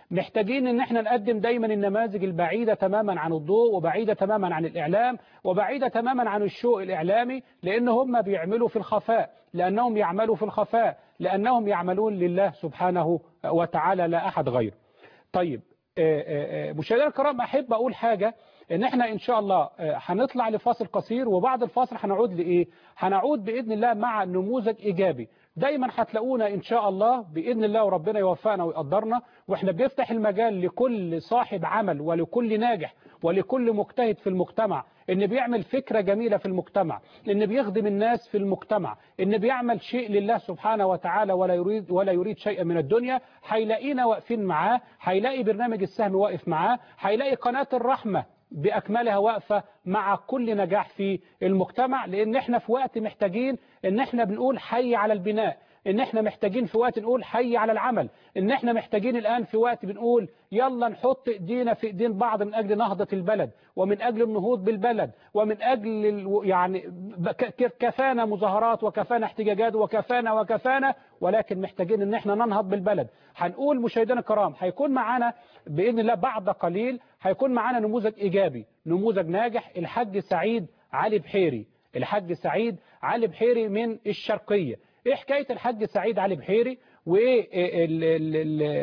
محتاجين ان احنا نقدم دايما النماذج البعيدة تماما عن الضوء وبعيدة تماما عن الاعلام وبعيدة تماما عن الشوء الاعلامي لان هم بيعملوا في الخفاء لانهم يعملوا في الخفاء لانهم يعملون لله سبحانه وتعالى لا احد غيره طيب آه، آه، آه، مشاهدينا الكرام احب اقول حاجة ان احنا ان شاء الله آه، هنطلع لفاصل قصير وبعد الفاصل هنعود لايه هنعود باذن الله مع نموذج ايجابي دايما هتلاقونا ان شاء الله باذن الله وربنا يوفقنا ويقدرنا واحنا بنفتح المجال لكل صاحب عمل ولكل ناجح ولكل مجتهد في المجتمع ان بيعمل فكرة جميلة في المجتمع ان بيخدم الناس في المجتمع ان بيعمل شيء لله سبحانه وتعالى ولا يريد ولا يريد شيئا من الدنيا هيلاقينا واقفين معاه هيلاقي برنامج السهم واقف معاه هيلاقي قناة الرحمة بأكملها واقفة مع كل نجاح في المجتمع لأن احنا في وقت محتاجين ان احنا بنقول حي على البناء ان احنا محتاجين في وقت نقول حي على العمل ان احنا محتاجين الآن في وقت بنقول يلا نحط ايدينا في ايدين بعض من اجل نهضة البلد ومن اجل النهوض بالبلد ومن اجل ال- يعني ب- ك- كفانا مظاهرات وكفانا احتجاجات وكفانا وكفانا ولكن محتاجين ان احنا ننهض بالبلد هنقول مشاهدينا الكرام هيكون معانا باذن الله بعد قليل هيكون معانا نموذج ايجابي نموذج ناجح الحاج سعيد علي بحيري الحاج سعيد علي بحيري من الشرقية ايه حكاية الحاج سعيد علي بحيري وايه ال ال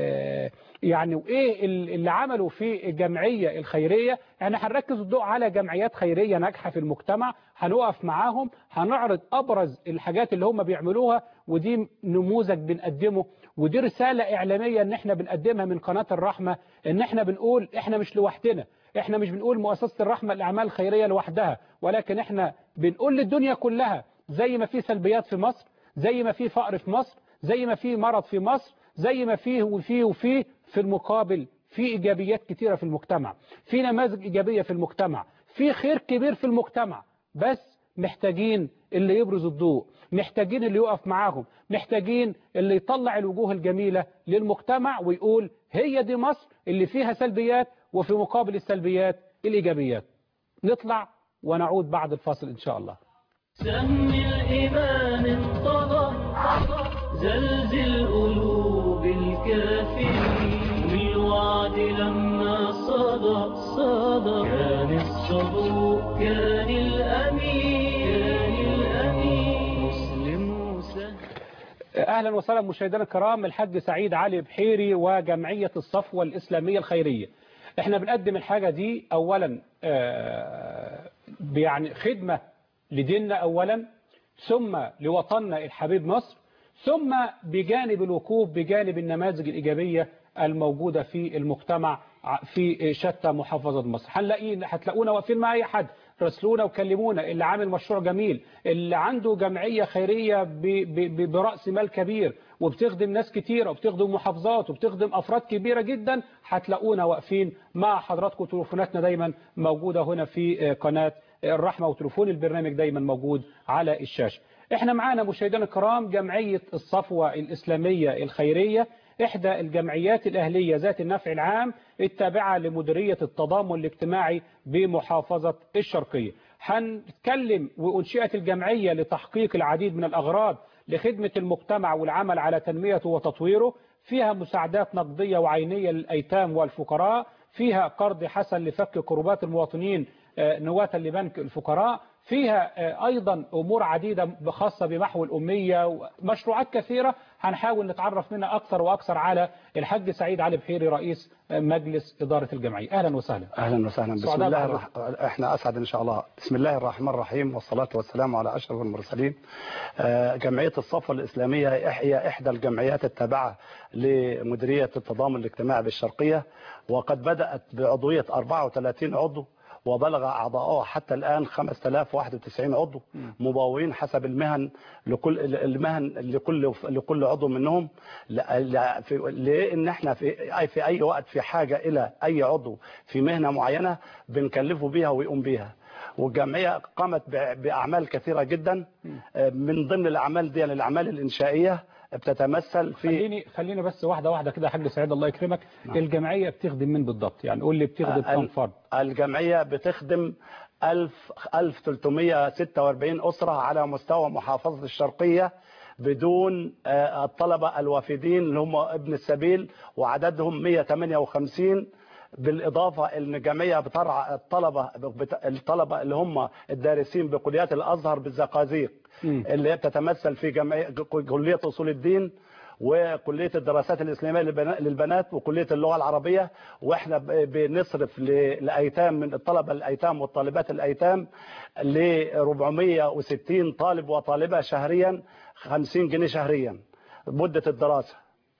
ال يعني وايه ال- اللي عمله في الجمعية الخيرية يعني هنركز الضوء على جمعيات خيرية ناجحة في المجتمع هنقف معاهم هنعرض ابرز الحاجات اللي هم بيعملوها ودي نموذج بنقدمه ودي رسالة اعلامية ان احنا بنقدمها من قناة الرحمة ان احنا بنقول احنا مش لوحدنا احنا مش بنقول مؤسسة الرحمة الاعمال الخيرية لوحدها ولكن احنا بنقول للدنيا كلها زي ما في سلبيات في مصر زي ما في فقر في مصر زي ما في مرض في مصر زي ما فيه وفيه وفيه في المقابل في إيجابيات كتيرة في المجتمع في نماذج إيجابية في المجتمع في خير كبير في المجتمع بس محتاجين اللي يبرز الضوء محتاجين اللي يقف معاهم محتاجين اللي يطلع الوجوه الجميلة للمجتمع ويقول هي دي مصر اللي فيها سلبيات وفي مقابل السلبيات الإيجابيات نطلع ونعود بعد الفاصل إن شاء الله سم الإيمان انطلق زلزل قلوب الكافرين والوعد لما صدى صدى كان الصدوق كان الأمين كان الأمين مسلم وسهل أهلا وسهلا مشاهدينا الكرام الحاج سعيد علي بحيري وجمعية الصفوة الإسلامية الخيرية احنا بنقدم الحاجة دي أولا آه، يعني خدمة لديننا أولا ثم لوطننا الحبيب مصر ثم بجانب الوقوف بجانب النماذج الإيجابية الموجودة في المجتمع ع- في شتى محافظات مصر هنلاقي هتلاقونا واقفين مع أي حد راسلونا وكلمونا اللي عامل مشروع جميل اللي عنده جمعية خيرية ب- ب- ب- برأس مال كبير وبتخدم ناس كتيرة وبتخدم محافظات وبتخدم أفراد كبيرة جدا هتلاقونا واقفين مع حضراتكم تليفوناتنا دايما موجودة هنا في قناة الرحمة وتليفون البرنامج دايما موجود على الشاشة احنا معانا مشاهدينا الكرام جمعية الصفوة الإسلامية الخيرية إحدى الجمعيات الأهلية ذات النفع العام التابعة لمديرية التضامن الاجتماعي بمحافظة الشرقية هنتكلم وأنشئت الجمعية لتحقيق العديد من الأغراض لخدمة المجتمع والعمل على تنميته وتطويره فيها مساعدات نقدية وعينية للأيتام والفقراء فيها قرض حسن لفك كربات المواطنين آه، نواة لبنك الفقراء فيها آه، أيضا أمور عديدة خاصة بمحو الأمية ومشروعات كثيرة هنحاول نتعرف منها أكثر وأكثر على الحاج سعيد علي بحيري رئيس آه، مجلس إدارة الجمعية أهلا وسهلا اهلا وسهلا بسم سعداء الله بحضرتك. الرح... احنا اسعد ان شاء الله بسم الله الرحمن الرحيم والصلاه والسلام على اشرف المرسلين آه، جمعيه الصفوه الاسلاميه هي احدى الجمعيات التابعه لمديريه التضامن الاجتماعي بالشرقيه وقد بدات بعضويه 34 عضو وبلغ أعضاؤه حتى الآن 5091 عضو مباوين حسب المهن لكل المهن لكل لكل عضو منهم لا- لا- في- لأن احنا في أي في أي وقت في حاجة إلى أي عضو في مهنة معينة بنكلفه بيها ويقوم بيها والجمعية قامت ب- بأعمال كثيرة جدا آه، من ضمن الأعمال دي الأعمال الإنشائية بتتمثل في خليني خلينا بس واحدة واحدة كده يا حاج سعيد الله يكرمك الجمعية بتخدم من بالضبط يعني قول لي بتخدم آه، كم فرد الجمعية بتخدم 1000 1346 أسرة على مستوى محافظة الشرقية بدون آه، الطلبة الوافدين اللي هم ابن السبيل وعددهم 158 بالإضافة إن الجمعية بترعى الطلبة بت- الطلبة اللي هم الدارسين بكليات الأزهر بالزقازيق اللي هي بتتمثل في جمعية كلية أصول الدين وكلية الدراسات الإسلامية للبنا- للبنات وكلية اللغة العربية وإحنا ب- بنصرف ل- لأيتام من الطلبة الأيتام والطالبات الأيتام ل 460 طالب وطالبة شهريا 50 جنيه شهريا مدة الدراسة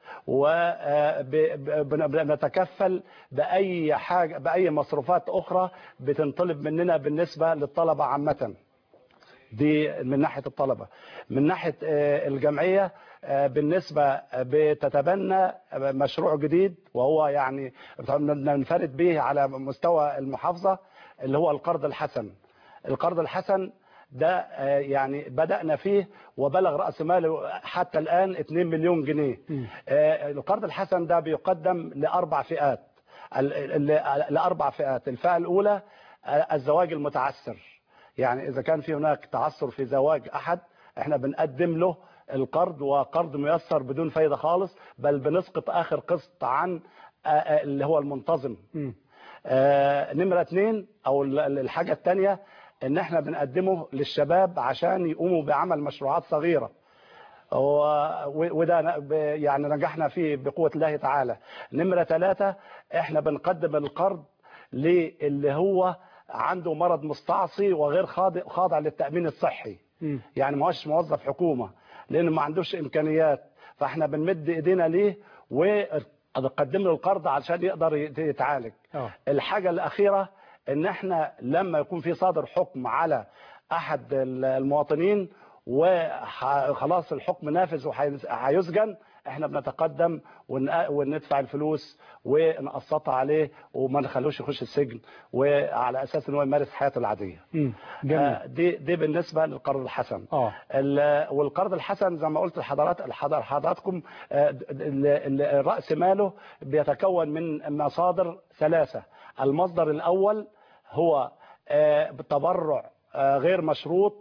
وبنتكفل بأي حاجة بأي مصروفات أخرى بتنطلب مننا بالنسبة للطلبة عامة دي من ناحية الطلبة من ناحية آه، الجمعية آه، بالنسبة بتتبنى مشروع جديد وهو يعني ننفرد به على مستوى المحافظة اللي هو القرض الحسن القرض الحسن ده آه، يعني بدأنا فيه وبلغ رأس ماله حتى الآن 2 مليون جنيه آه، القرض الحسن ده بيقدم لأربع فئات ال- ال- لأربع فئات الفئة الأولى آه، الزواج المتعسر يعني إذا كان في هناك تعثر في زواج أحد احنا بنقدم له القرض وقرض ميسر بدون فايدة خالص بل بنسقط آخر قسط عن آه، آه، اللي هو المنتظم آه، نمرة اتنين او ال- ال- الحاجة التانية ان احنا بنقدمه للشباب عشان يقوموا بعمل مشروعات صغيرة و- وده ن- ب- يعني نجحنا فيه بقوة الله تعالى نمرة ثلاثة احنا بنقدم القرض للي هو عنده مرض مستعصي وغير خاضع, خاضع للتأمين الصحي يعني ما هوش موظف حكومة لأنه ما عندوش إمكانيات فاحنا بنمد إيدينا ليه ونقدم له القرض علشان يقدر يت- يتعالج اه الحاجة الأخيرة إن إحنا لما يكون في صادر حكم على أحد ال- المواطنين وخلاص الحكم نافذ وهيسجن إحنا بنتقدم ون- وندفع الفلوس ونقسطها عليه وما نخلوش يخش السجن وعلى أساس إن هو يمارس حياته العادية مم. جميل آه، دي دي بالنسبة للقرض الحسن اه ال- والقرض الحسن زي ما قلت لحضرات الحضر- حضراتكم آه، ال- ال- رأس ماله بيتكون من مصادر ثلاثة المصدر الأول هو آه، تبرع آه، غير مشروط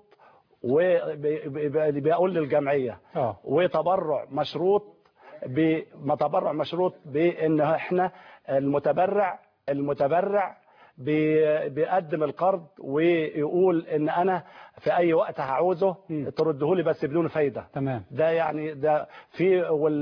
وبيقول للجمعية اه وتبرع مشروط بما تبرع مشروط بان احنا المتبرع المتبرع بي- بيقدم القرض ويقول ان انا في اي وقت هعوزه ترده لي بس بدون فايده تمام ده يعني ده في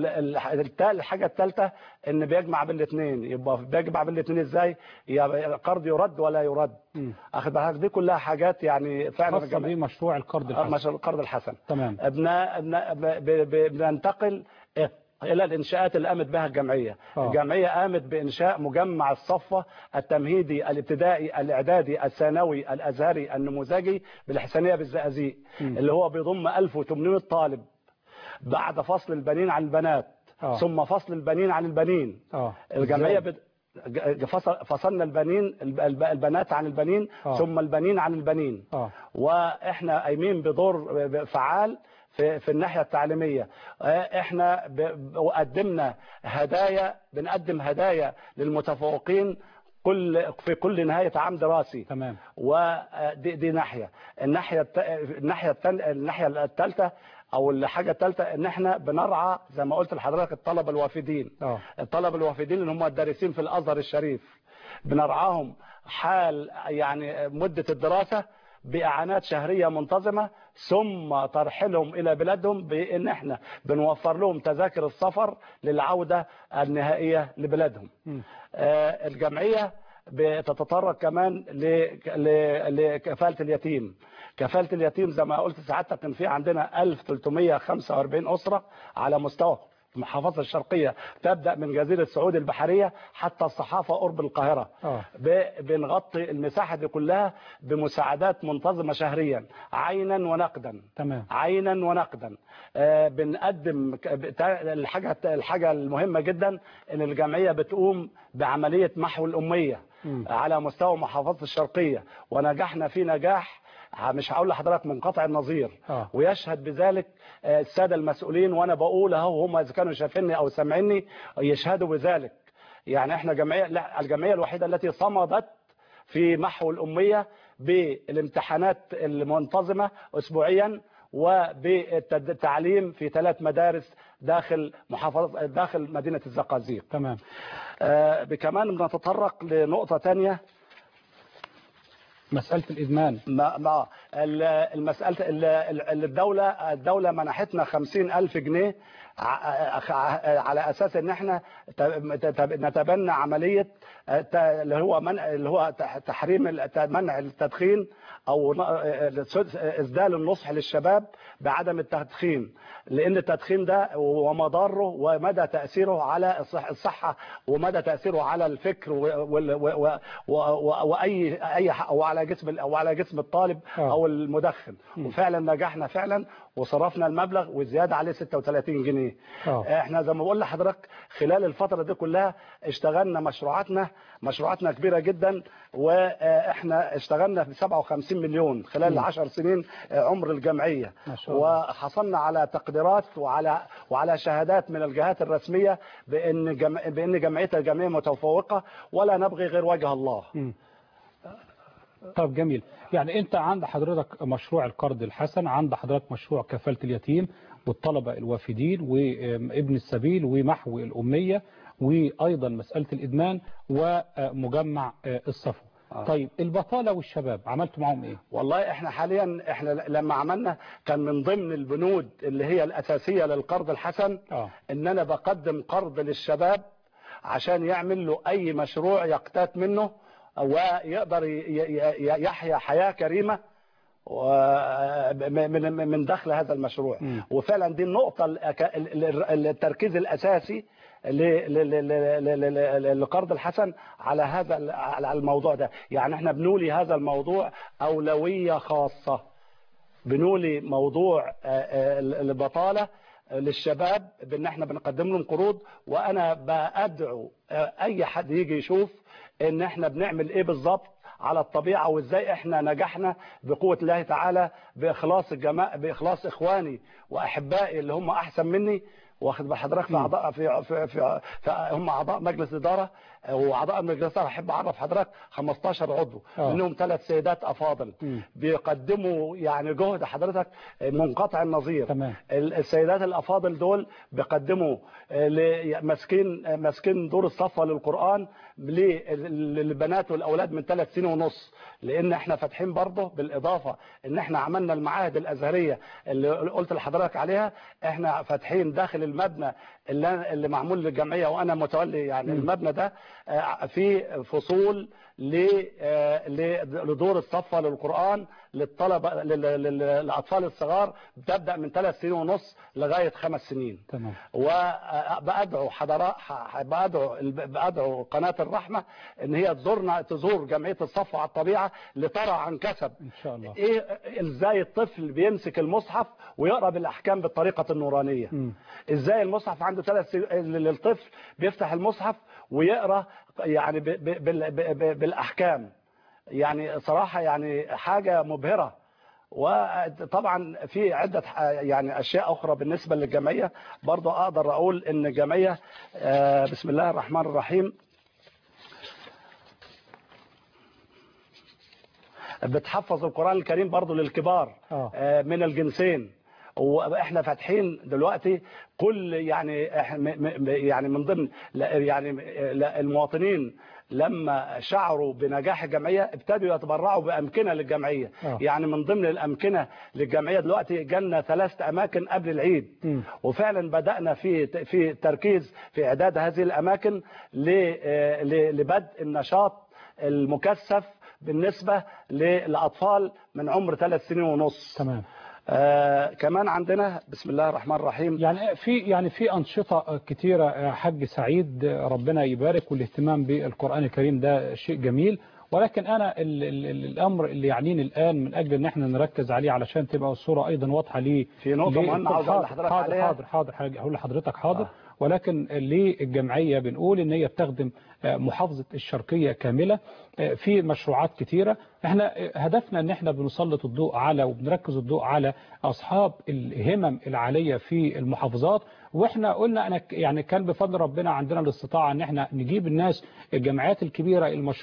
والحاجه الثالثه ان بيجمع بين الاثنين يبقى بيجمع بين الاثنين ازاي يبقى القرض يرد ولا يرد اخد بالك دي كلها حاجات يعني فعلا خاصة بمشروع القرض آه، الحسن مشروع القرض الحسن تمام بن- بن- ب- ب- بننتقل الى الانشاءات اللي قامت بها الجمعيه آه. الجمعيه قامت بانشاء مجمع الصفه التمهيدي الابتدائي الاعدادي الثانوي الازهري النموذجي بالحسنيه بالزقازيق مم. اللي هو بيضم 1800 طالب بعد فصل البنين عن البنات آه. ثم فصل البنين عن البنين اه الجمعيه إزاي؟ بت... ج- فصل- فصلنا البنين الب- الب- البنات عن البنين آه. ثم البنين عن البنين اه واحنا قايمين بدور فعال في في الناحيه التعليميه آه، احنا ب- ب- قدمنا هدايا بنقدم هدايا للمتفوقين كل في كل نهايه عام دراسي تمام ودي دي ناحيه الناحيه الت- الناحيه التل- الناحيه الثالثه او الحاجه الثالثه ان احنا بنرعى زي ما قلت لحضرتك الطلبه الوافدين اه الطلبه الوافدين اللي هم الدارسين في الازهر الشريف بنرعاهم حال يعني مده الدراسه باعانات شهريه منتظمه ثم ترحيلهم الى بلادهم بان احنا بنوفر لهم تذاكر السفر للعوده النهائيه لبلادهم مم. آه، الجمعيه بتتطرق كمان ل- ل- لكفاله اليتيم كفاله اليتيم زي ما قلت سعادتك كان في عندنا 1345 اسره على مستوى المحافظة الشرقية تبدأ من جزيرة سعود البحرية حتى الصحافة قرب القاهرة اه ب- بنغطي المساحة دي كلها بمساعدات منتظمة شهريا عينا ونقدا تمام عينا ونقدا آه، بنقدم ك- بت- الحاجة الحاجة المهمة جدا ان الجمعية بتقوم بعملية محو الأمية مم. على مستوى محافظة الشرقية ونجحنا في نجاح مش هقول لحضرتك منقطع النظير اه ويشهد بذلك آه، السادة المسؤولين وانا بقول اهو هم اذا كانوا شايفيني او سامعيني يشهدوا بذلك يعني احنا جمعية لا الجمعية الوحيدة التي صمدت في محو الأمية بالامتحانات المنتظمة أسبوعيا وبالتعليم في ثلاث مدارس داخل محافظة داخل مدينة الزقازيق تمام آه كمان بنتطرق لنقطة تانية مسألة الإدمان ما ما ال- المسألة ال- ال- الدولة الدولة منحتنا خمسين ألف جنيه ع- ع- على أساس إن إحنا ت- ت- نتبنى عملية آه، ت- اللي هو منع اللي هو تح- تحريم ال- منع التدخين أو ن- آه، إسدال النصح للشباب بعدم التدخين لأن التدخين ده ومضاره ومدى تأثيره على الصح- الصحة ومدى تأثيره على الفكر و- وال- و- و- و- وأي أي ح- وعلى جسم ال- أو على جسم الطالب أو المدخن وفعلا نجحنا فعلا وصرفنا المبلغ وزيادة عليه 36 جنيه آه. احنا زي ما بقول لحضرتك خلال الفترة دي كلها اشتغلنا مشروعاتنا مشروعاتنا كبيرة جدا واحنا اشتغلنا ب 57 مليون خلال مم. العشر سنين عمر الجمعية ما شاء الله. وحصلنا على تقديرات وعلى وعلى شهادات من الجهات الرسمية بان جم... بان جمعيتنا جمعية متفوقة ولا نبغي غير وجه الله مم. طب جميل يعني انت عند حضرتك مشروع القرض الحسن عند حضرتك مشروع كفالة اليتيم والطلبة الوافدين وابن السبيل ومحو الأمية وأيضا مسألة الإدمان ومجمع الصفو طيب البطالة والشباب عملتوا معهم ايه والله احنا حاليا احنا لما عملنا كان من ضمن البنود اللي هي الاساسيه للقرض الحسن آه. ان انا بقدم قرض للشباب عشان يعمل له اي مشروع يقتات منه ويقدر ي- ي- ي- يحيا حياه كريمه و- من من دخل هذا المشروع وفعلا دي النقطه الأك- ال- ال- التركيز الاساسي ل- ل- ل- ل- ل- ل- لقرض الحسن على هذا ال- على الموضوع ده يعني احنا بنولي هذا الموضوع اولويه خاصه بنولي موضوع آه، آه، البطاله للشباب بان احنا بنقدم لهم قروض وانا بادعو آه، اي حد يجي يشوف ان احنا بنعمل ايه بالظبط على الطبيعه وازاي احنا نجحنا بقوه الله تعالى باخلاص الجماعه باخلاص اخواني واحبائي اللي هم احسن مني واخد بحضرتك في اعضاء في في, في, في هم اعضاء مجلس اداره واعضاء مجلس الاداره احب اعرف حضرتك 15 عضو آه. منهم ثلاث سيدات افاضل مم. بيقدموا يعني جهد حضرتك منقطع النظير تمام. ال- السيدات الافاضل دول بيقدموا آه، ل- ماسكين آه، ماسكين دور الصفوه للقران لل- للبنات والاولاد من ثلاث سنين ونص لان احنا فاتحين برضه بالاضافه ان احنا عملنا المعاهد الازهريه اللي قلت لحضرتك عليها احنا فاتحين داخل المبنى اللي اللي معمول للجمعيه وانا متولي يعني المبنى ده آه، في فصول ل- آه، ل- لدور الصفوه للقران للطلبه لل- لل- للاطفال الصغار بتبدا من ثلاث سنين ونص لغايه خمس سنين تمام وبأدعو حضرات بأدعو بأدعو قناة الرحمة ان هي تزورنا تزور جمعية الصفوة على الطبيعة لترى عن كسب ان شاء الله ايه ازاي الطفل بيمسك المصحف ويقرا بالاحكام بالطريقة النورانية مم. ازاي المصحف عنده ثلاث سن... للطفل بيفتح المصحف ويقرا يعني ب... ب... بال... ب... ب... بالاحكام يعني صراحة يعني حاجة مبهرة وطبعا في عدة ح- يعني أشياء أخرى بالنسبة للجمعية برضو أقدر أقول إن الجمعية آه، بسم الله الرحمن الرحيم بتحفظ القرآن الكريم برضو للكبار آه. آه، من الجنسين واحنا فاتحين دلوقتي كل يعني إح- م- م- يعني من ضمن لا- يعني لا- المواطنين لما شعروا بنجاح الجمعيه ابتدوا يتبرعوا بامكنه للجمعيه آه. يعني من ضمن الامكنه للجمعيه دلوقتي جالنا ثلاث اماكن قبل العيد مم. وفعلا بدانا في في تركيز في اعداد هذه الاماكن ل- آه، ل- لبدء النشاط المكثف بالنسبه للاطفال من عمر ثلاث سنين ونص تمام آه كمان عندنا بسم الله الرحمن الرحيم يعني في يعني في أنشطة كتيرة يا حاج سعيد ربنا يبارك والاهتمام بالقرآن الكريم ده شيء جميل ولكن أنا ال ال ال الأمر اللي يعنيني الآن من أجل أن احنا نركز عليه علشان تبقى الصورة أيضا واضحة ليه في نقطة ليه- مهمة عاوز أقول حاضر لحضرتك حاضر عليها. حاضر حاضر حاجة هقول لحضرتك حاضر ولكن ليه الجمعية بنقول ان هي بتخدم آه، محافظة الشرقية كاملة آه، في مشروعات كتيرة احنا آه، هدفنا ان احنا بنسلط الضوء على وبنركز الضوء على اصحاب الهمم العالية في المحافظات واحنا قلنا انا ك- يعني كان بفضل ربنا عندنا الاستطاعة ان احنا نجيب الناس الجمعيات الكبيرة المشهورة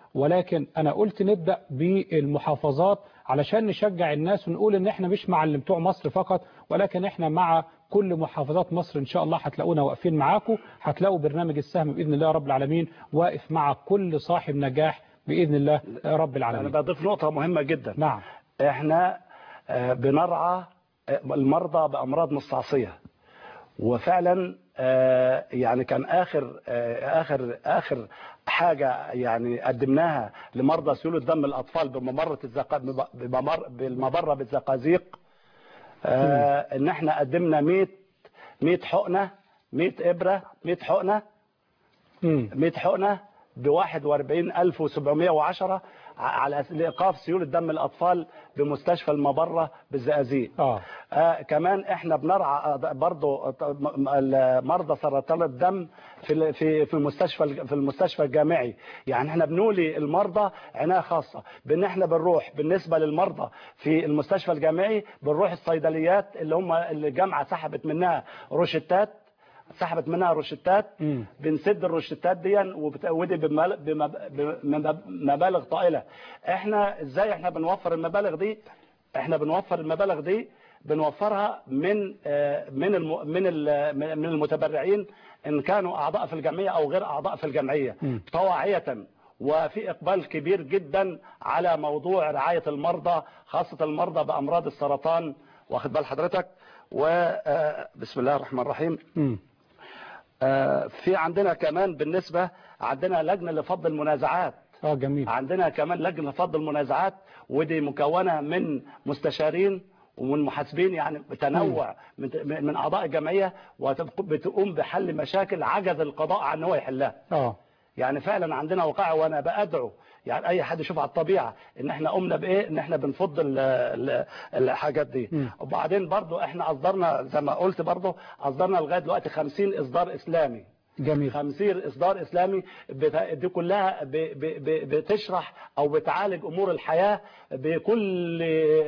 ولكن أنا قلت نبدأ بالمحافظات علشان نشجع الناس ونقول إن إحنا مش مع اللي بتوع مصر فقط ولكن إحنا مع كل محافظات مصر إن شاء الله هتلاقونا واقفين معاكم هتلاقوا برنامج السهم بإذن الله رب العالمين واقف مع كل صاحب نجاح بإذن الله رب العالمين أنا بضيف نقطة مهمة جدا نعم احنا آه، بنرعى آه، المرضى بأمراض مستعصية وفعلا آه، يعني كان آخر آه، آخر آخر حاجة يعني قدمناها لمرضى سيولة دم الأطفال بممرة الزقا بممر بالمبرة بالزقازيق آه، إن احنا قدمنا 100 100 حقنة 100 إبرة 100 حقنة 100 حقنة ب 41710 على أس- لإيقاف سيولة دم الأطفال بمستشفى المبرة بالزقازيق آه. آه كمان احنا بنرعى آه، برضو ط- م- م- مرضى سرطان الدم في ال- في في المستشفى في المستشفى الجامعي يعني احنا بنولي المرضى عنايه خاصه بان احنا بنروح بالنسبه للمرضى في المستشفى الجامعي بنروح الصيدليات اللي هم اللي الجامعه سحبت منها روشتات سحبت منها روشتات بنسد الروشتات دي وبت- ودي بمال- بمب- بمب- بمبالغ طائله احنا ازاي احنا بنوفر المبالغ دي احنا بنوفر المبالغ دي بنوفرها من آه، من الم- من ال- من المتبرعين ان كانوا اعضاء في الجمعيه او غير اعضاء في الجمعيه طواعيه وفي اقبال كبير جدا على موضوع رعايه المرضى خاصه المرضى بامراض السرطان واخد بال حضرتك وبسم الله الرحمن الرحيم آه، في عندنا كمان بالنسبة عندنا لجنة لفض المنازعات اه جميل عندنا كمان لجنة لفض المنازعات ودي مكونة من مستشارين ومن محاسبين يعني بتنوع من من اعضاء الجمعيه وبتقوم بحل مشاكل عجز القضاء عن هو يحلها اه يعني فعلا عندنا وقائع وانا بادعو يعني اي حد يشوف على الطبيعه ان احنا قمنا بايه ان احنا بنفض ال- ال- الحاجات دي وبعدين برضو احنا اصدرنا زي ما قلت برضو اصدرنا لغايه دلوقتي 50 اصدار اسلامي جميل 50 اصدار اسلامي بت- دي كلها ب- ب- ب- بتشرح او بتعالج امور الحياه بكل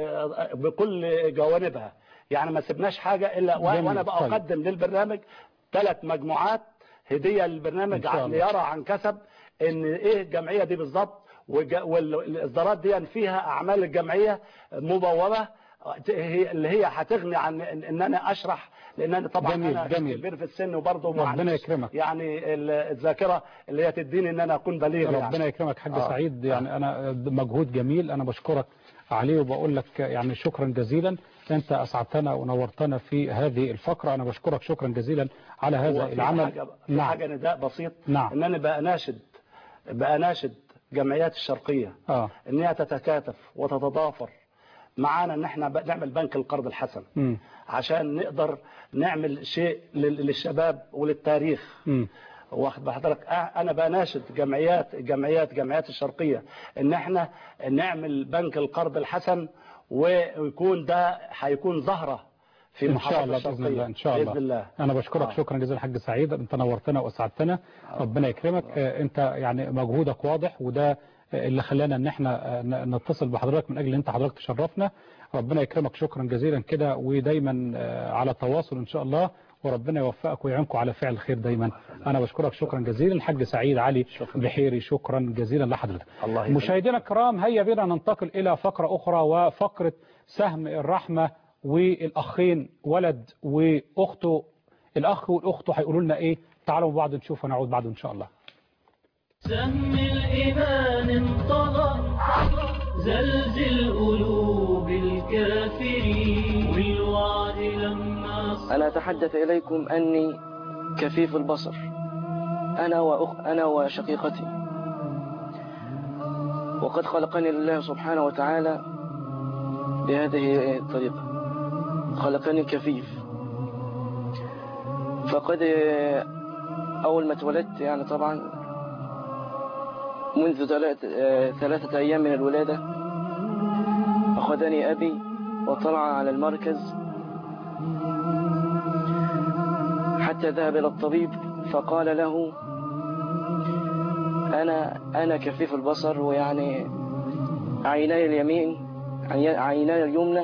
بكل جوانبها يعني ما سبناش حاجه الا و- جميل. وانا طيب. بقدم للبرنامج ثلاث مجموعات هديه للبرنامج إن شاء الله. ليرى عن كسب ان ايه الجمعيه دي بالظبط والج- والاصدارات دي فيها اعمال الجمعيه مبوبه هي- اللي هي هتغني عن ان إن انا اشرح لان انا طبعا جميل، انا جميل. كبير في السن وبرضه ربنا معلش يكرمك. يعني ال- الذاكره اللي هي تديني ان انا اكون بليغ يعني. ربنا يكرمك حاج آه. سعيد يعني انا مجهود جميل انا بشكرك عليه وبقول لك يعني شكرا جزيلا انت اسعدتنا ونورتنا في هذه الفقره انا بشكرك شكرا جزيلا على هذا وفي العمل حاجة في حاجه نداء بسيط نعم. ان انا باناشد باناشد جمعيات الشرقيه اه ان هي تتكاتف وتتضافر معانا ان احنا ب- نعمل بنك القرض الحسن مم. عشان نقدر نعمل شيء لل- للشباب وللتاريخ مم. واخد بحضرتك أه، انا بناشد جمعيات جمعيات جمعيات الشرقيه ان احنا نعمل بنك القرض الحسن ويكون ده هيكون زهره في ان محافظه شاء الله الشرقيه باذن الله ان شاء الله, باذن الله انا بشكرك آه. شكرا جزيلا حاج سعيد انت نورتنا واسعدتنا ربنا يكرمك آه، انت يعني مجهودك واضح وده آه، اللي خلانا ان احنا آه، ن- نتصل بحضرتك من اجل ان انت حضرتك تشرفنا ربنا يكرمك شكرا جزيلا كده ودايما آه، على تواصل ان شاء الله وربنا يوفقك ويعينكم على فعل الخير دايما انا بشكرك شكرا جزيلا الحاج سعيد علي بحيري شكرا جزيلا لحضرتك الله يخليك. مشاهدينا الكرام هيا بنا ننتقل الى فقره اخرى وفقره سهم الرحمه والاخين ولد واخته الاخ والاخت هيقولوا لنا ايه تعالوا بعض نشوف ونعود بعد ان شاء الله سهم الإيمان انطلق زلزل قلوب الكافرين والوعد لما أنا أتحدث إليكم أني كفيف البصر أنا وأخ أنا وشقيقتي وقد خلقني الله سبحانه وتعالى بهذه الطريقة خلقني كفيف فقد أول ما اتولدت يعني طبعا منذ ثلاث- آه، ثلاثة أيام من الولادة أخذني أبي وطلع على المركز حتى ذهب إلى الطبيب فقال له أنا أنا كفيف البصر ويعني عيناي اليمين عي- عيناي اليمنى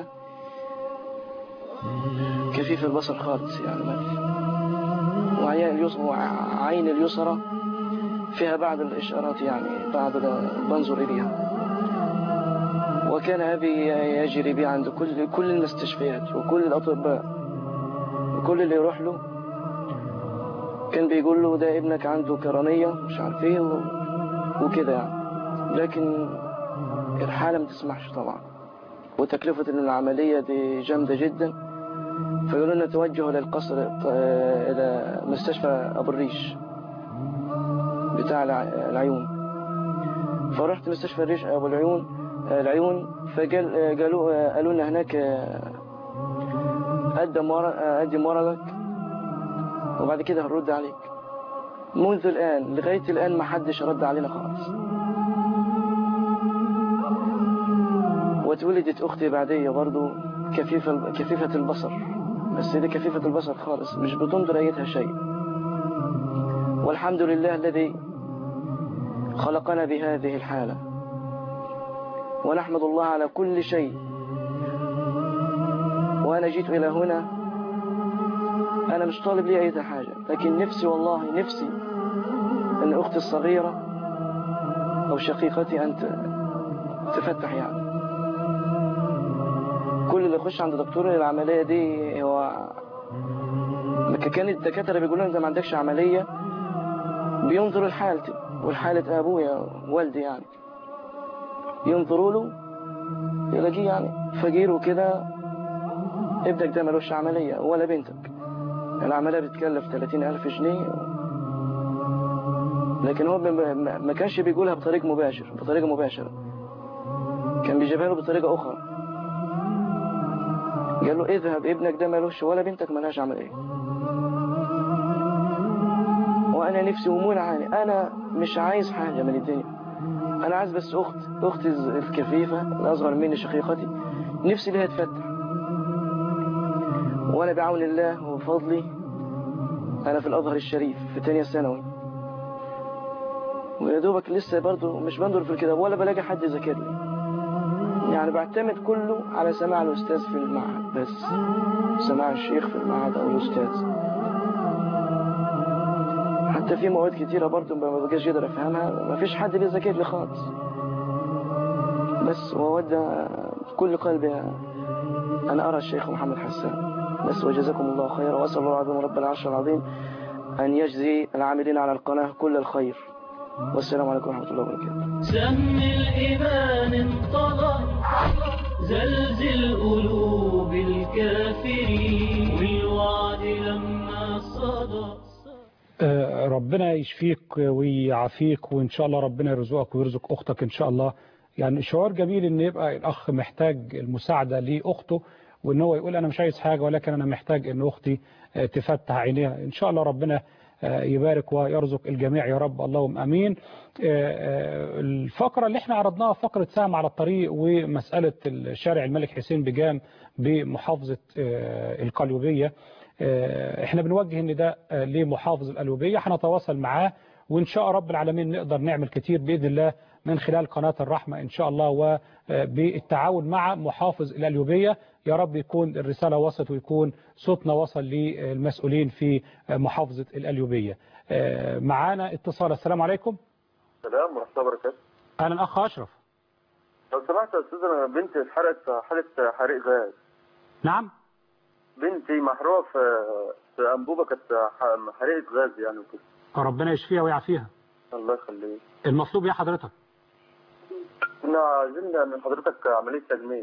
كفيف البصر خالص يعني ما في وعين اليسرى وعين اليسرى فيها بعض الإشارات يعني بعض ال- بنظر إليها وكان أبي يجري بي عند كل كل المستشفيات وكل الأطباء وكل اللي يروح له كان بيقول له ده ابنك عنده كرنية مش عارف ايه و- وكده يعني لكن الحالة ما تسمحش طبعا وتكلفة العملية دي جامدة جدا فيقولوا لنا توجهوا للقصر ط- إلى مستشفى أبو الريش بتاع الع- العيون فرحت مستشفى الريش أبو العيون العيون فقال قالوا قالوا لنا هناك قدم ورق قدم ورقك وبعد كده هنرد عليك منذ الآن لغاية الآن ما حدش رد علينا خالص واتولدت أختي بعدية برضو كفيفة كفيفة البصر بس دي كفيفة البصر خالص مش بتنظر أيتها شيء والحمد لله الذي خلقنا بهذه الحالة ونحمد الله على كل شيء وأنا جيت إلى هنا أنا مش طالب لي أي حاجة لكن نفسي والله نفسي أن أختي الصغيرة أو شقيقتي أن ت- تفتح يعني كل اللي يخش عند دكتور العملية دي هو كان الدكاترة بيقولوا لنا أنت ما عندكش عملية بينظروا لحالتي ولحالة أبويا والدي يعني ينظروا له يلاقيه يعني فقير وكده ابنك ده ملوش عملية ولا بنتك العملية بتكلف 30 ألف جنيه لكن هو ما- ما ما كانش بيقولها بطريق مباشر بطريقة مباشرة كان بيجيبها له بطريقة أخرى قال له اذهب ابنك ده ملوش ولا بنتك ملهاش عملية وأنا نفسي ومون عاني أنا مش عايز حاجة من الدنيا أنا عايز بس أخت أختي الز- الكفيفة الأصغر مني شقيقتي نفسي لها تفتح وأنا بعون الله وفضلي أنا في الأزهر الشريف في تانية ثانوي ويا دوبك لسه برضه مش بنظر في الكتاب ولا بلاقي حد يذاكر لي يعني بعتمد كله على سماع الأستاذ في المعهد بس سماع الشيخ في المعهد أو الأستاذ حتى في مواد كتيرة برضه ما بقاش قادر أفهمها ما فيش حد بيذاكر لي خالص بس وأود بكل قلبي أن أرى الشيخ محمد حسان بس وجزاكم الله خيرا وأسأل الله العظيم رب العرش العظيم أن يجزي العاملين على القناة كل الخير والسلام عليكم ورحمة الله وبركاته سم الإيمان انطلق زلزل قلوب الكافرين والوعد لما صدى آه، ربنا يشفيك ويعافيك وإن شاء الله ربنا يرزقك ويرزق أختك إن شاء الله يعني شعور جميل إن يبقى الأخ محتاج المساعدة لأخته وإن هو يقول أنا مش عايز حاجة ولكن أنا محتاج إن أختي آه، تفتح عينيها إن شاء الله ربنا آه، يبارك ويرزق الجميع يا رب اللهم أمين آه، آه، الفقرة اللي احنا عرضناها فقرة سهم على الطريق ومسألة الشارع الملك حسين بجام بمحافظة آه، القليوبية آه، احنا بنوجه النداء آه، لمحافظ القليوبية هنتواصل معاه وإن شاء رب العالمين نقدر نعمل كتير بإذن الله من خلال قناة الرحمة إن شاء الله وبالتعاون مع محافظ القليوبية يا رب يكون الرسالة وصلت ويكون صوتنا وصل للمسؤولين في محافظة القليوبية آه، معانا اتصال السلام عليكم السلام ورحمة الله وبركاته أهلا أخ أشرف لو سمحت يا أستاذ أنا بنتي اتحرقت في حالة حريق غاز نعم بنتي محروقة في في أنبوبة كانت ح- حريقة غاز يعني وكده ربنا يشفيها ويعافيها الله يخليك المطلوب يا حضرتك كنا عايزين من حضرتك عملية تجميل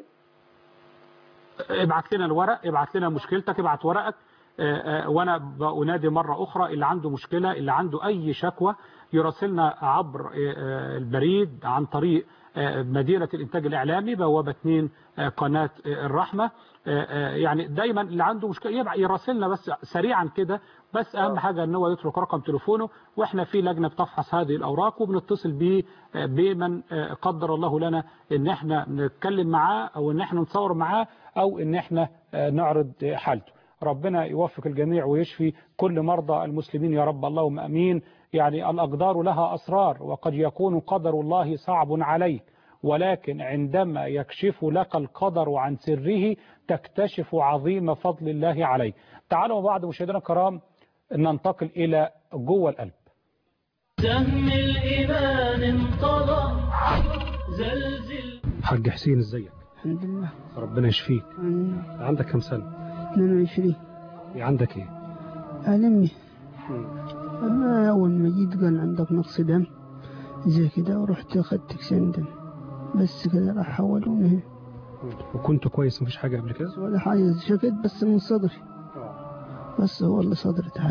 ابعت لنا الورق ابعت لنا مشكلتك ابعت ورقك آه، آه، وانا بنادي مرة اخرى اللي عنده مشكلة اللي عنده اي شكوى يراسلنا عبر آه، آه، البريد عن طريق آه، مدينة الانتاج الاعلامي بوابة 2 آه، قناة آه، الرحمة آه، آه، يعني دايما اللي عنده مشكلة يبع- يراسلنا بس سريعا كده بس اهم حاجة ان هو يترك رقم تليفونه واحنا في لجنة بتفحص هذه الاوراق وبنتصل بيه آه، بمن آه، قدر الله لنا ان احنا نتكلم معاه او ان احنا نتصور معاه او ان احنا آه، نعرض آه، حالته ربنا يوفق الجميع ويشفي كل مرضى المسلمين يا رب اللهم امين يعني الاقدار لها اسرار وقد يكون قدر الله صعب عليك ولكن عندما يكشف لك القدر عن سره تكتشف عظيم فضل الله عليك تعالوا مع بعض مشاهدينا الكرام ننتقل الى جوه القلب سهم الإيمان انطلق زلزل حاج حسين ازيك الحمد لله ربنا يشفيك عندك كم سنة 22 عندك ايه ألمي أنا أول ما جيت قال عندك نقص دم زي كده ورحت أخدت كسين دم بس كده راح حولوني وكنت كويس مفيش حاجة قبل كده ولا حاجة شكيت بس من صدري بس هو اللي صدري تعب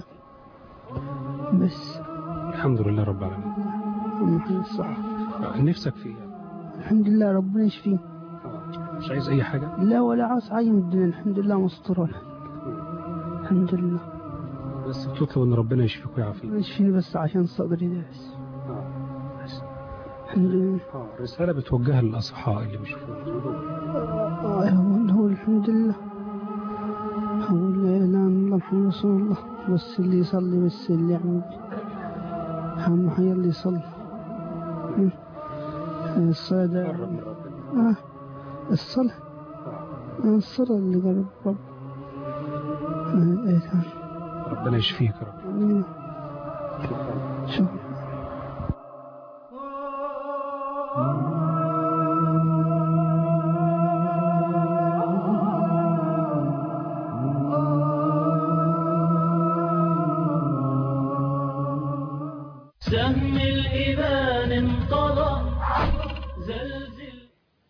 بس الحمد لله رب العالمين محمد الصحة نفسك في ايه الحمد لله ربنا يشفيه مش عايز اي حاجة لا ولا عاوز حاجة من الدنيا الحمد لله مستورة الحمد لله بس تطلب ان ربنا يشفيك ويعافيك يشفيني بس عشان صدري ده بس الحمد لله رسالة بتوجهها للأصحاء اللي بيشوفوك آه هو هو الحمد لله هو لا إله إلا الله محمد رسول الله بس اللي يصلي بس اللي يعمل أهم حاجة اللي يصلي م. الصلاة ده آه الصلاة آه الصلاة اللي قرب رب آه إيه كان ربنا يشفيك يا رب آمين. شكرا سهم الإيمان انطلق زلزل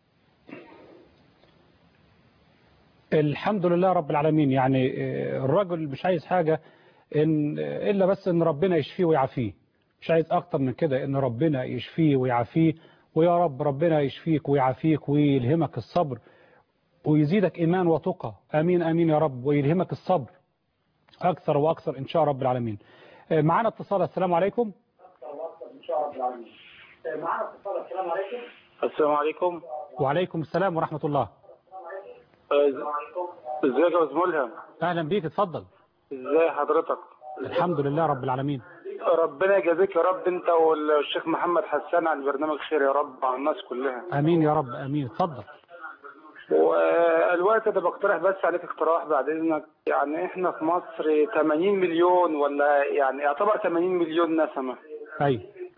الحمد لله رب العالمين يعني آه، الرجل مش عايز حاجة إن إلا بس إن ربنا يشفيه ويعافيه مش عايز أكتر من كده إن ربنا يشفيه ويعافيه ويا رب ربنا يشفيك ويعافيك ويلهمك الصبر ويزيدك إيمان وتقى آمين آمين يا رب ويلهمك الصبر أكثر وأكثر إن شاء رب العالمين آه، معانا اتصال السلام عليكم السلام عليكم وعليكم السلام ورحمة الله ازيك يا استاذ ملهم أهلا بيك اتفضل ازي حضرتك الحمد لله رب العالمين ربنا يجازيك يا رب انت والشيخ محمد حسان على البرنامج خير يا رب على الناس كلها آمين يا رب آمين اتفضل والوقت ده بقترح بس عليك اقتراح بعد اذنك يعني احنا في مصر 80 مليون ولا يعني يعتبر 80 مليون نسمه أيوة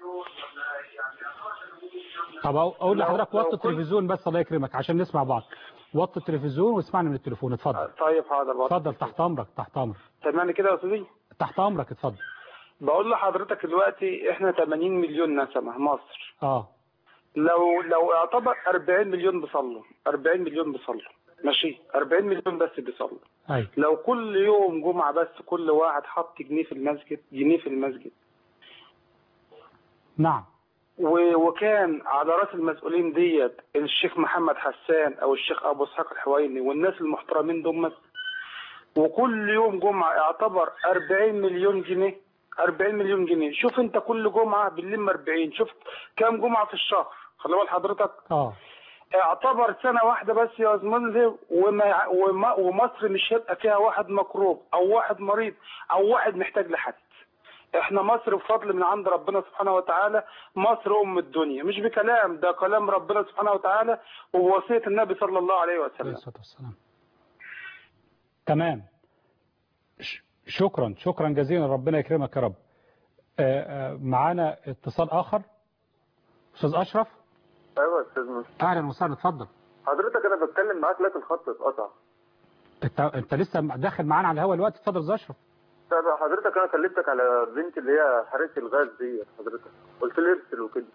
طب أقول- اقول لحضرتك لو وطي كل- التلفزيون بس الله يكرمك عشان نسمع بعض وطي التلفزيون واسمعني من التليفون اتفضل طيب حاضر بقى. اتفضل تحت امرك تحت امرك سامعني كده يا استاذي تحت امرك اتفضل بقول لحضرتك دلوقتي احنا 80 مليون نسمه مصر اه لو لو اعتبر 40 مليون بيصلوا 40 مليون بيصلوا ماشي 40 مليون بس بيصلوا ايوه لو كل يوم جمعة بس كل واحد حط جنيه في المسجد جنيه في المسجد نعم و- وكان على راس المسؤولين ديت الشيخ محمد حسان او الشيخ ابو اسحاق الحويني والناس المحترمين دول وكل يوم جمعة اعتبر 40 مليون جنيه 40 مليون جنيه شوف انت كل جمعة بنلم 40 شوف كام جمعة في الشهر خلي بال حضرتك اه اعتبر سنة واحدة بس يا زميلي وما وما ومصر مش هيبقى فيها واحد مكروب او واحد مريض او واحد محتاج لحد احنا مصر بفضل من عند ربنا سبحانه وتعالى مصر ام الدنيا مش بكلام ده كلام ربنا سبحانه وتعالى ووصية النبي صلى الله عليه عليه وسلم الصلاه والسلام تمام ش- شكرا شكرا جزيلا ربنا يكرمك يا رب آه، آه، معانا اتصال اخر استاذ اشرف ايوه يا استاذ مصر اهلا وسهلا اتفضل حضرتك انا بتكلم معاك لكن الخط اتقطع انت انت لسه داخل معانا على الهواء الوقت اتفضل يا اشرف طب حضرتك انا كلمتك على بنتي اللي هي حريقه الغاز دي حضرتك قلت لي ارسل وكده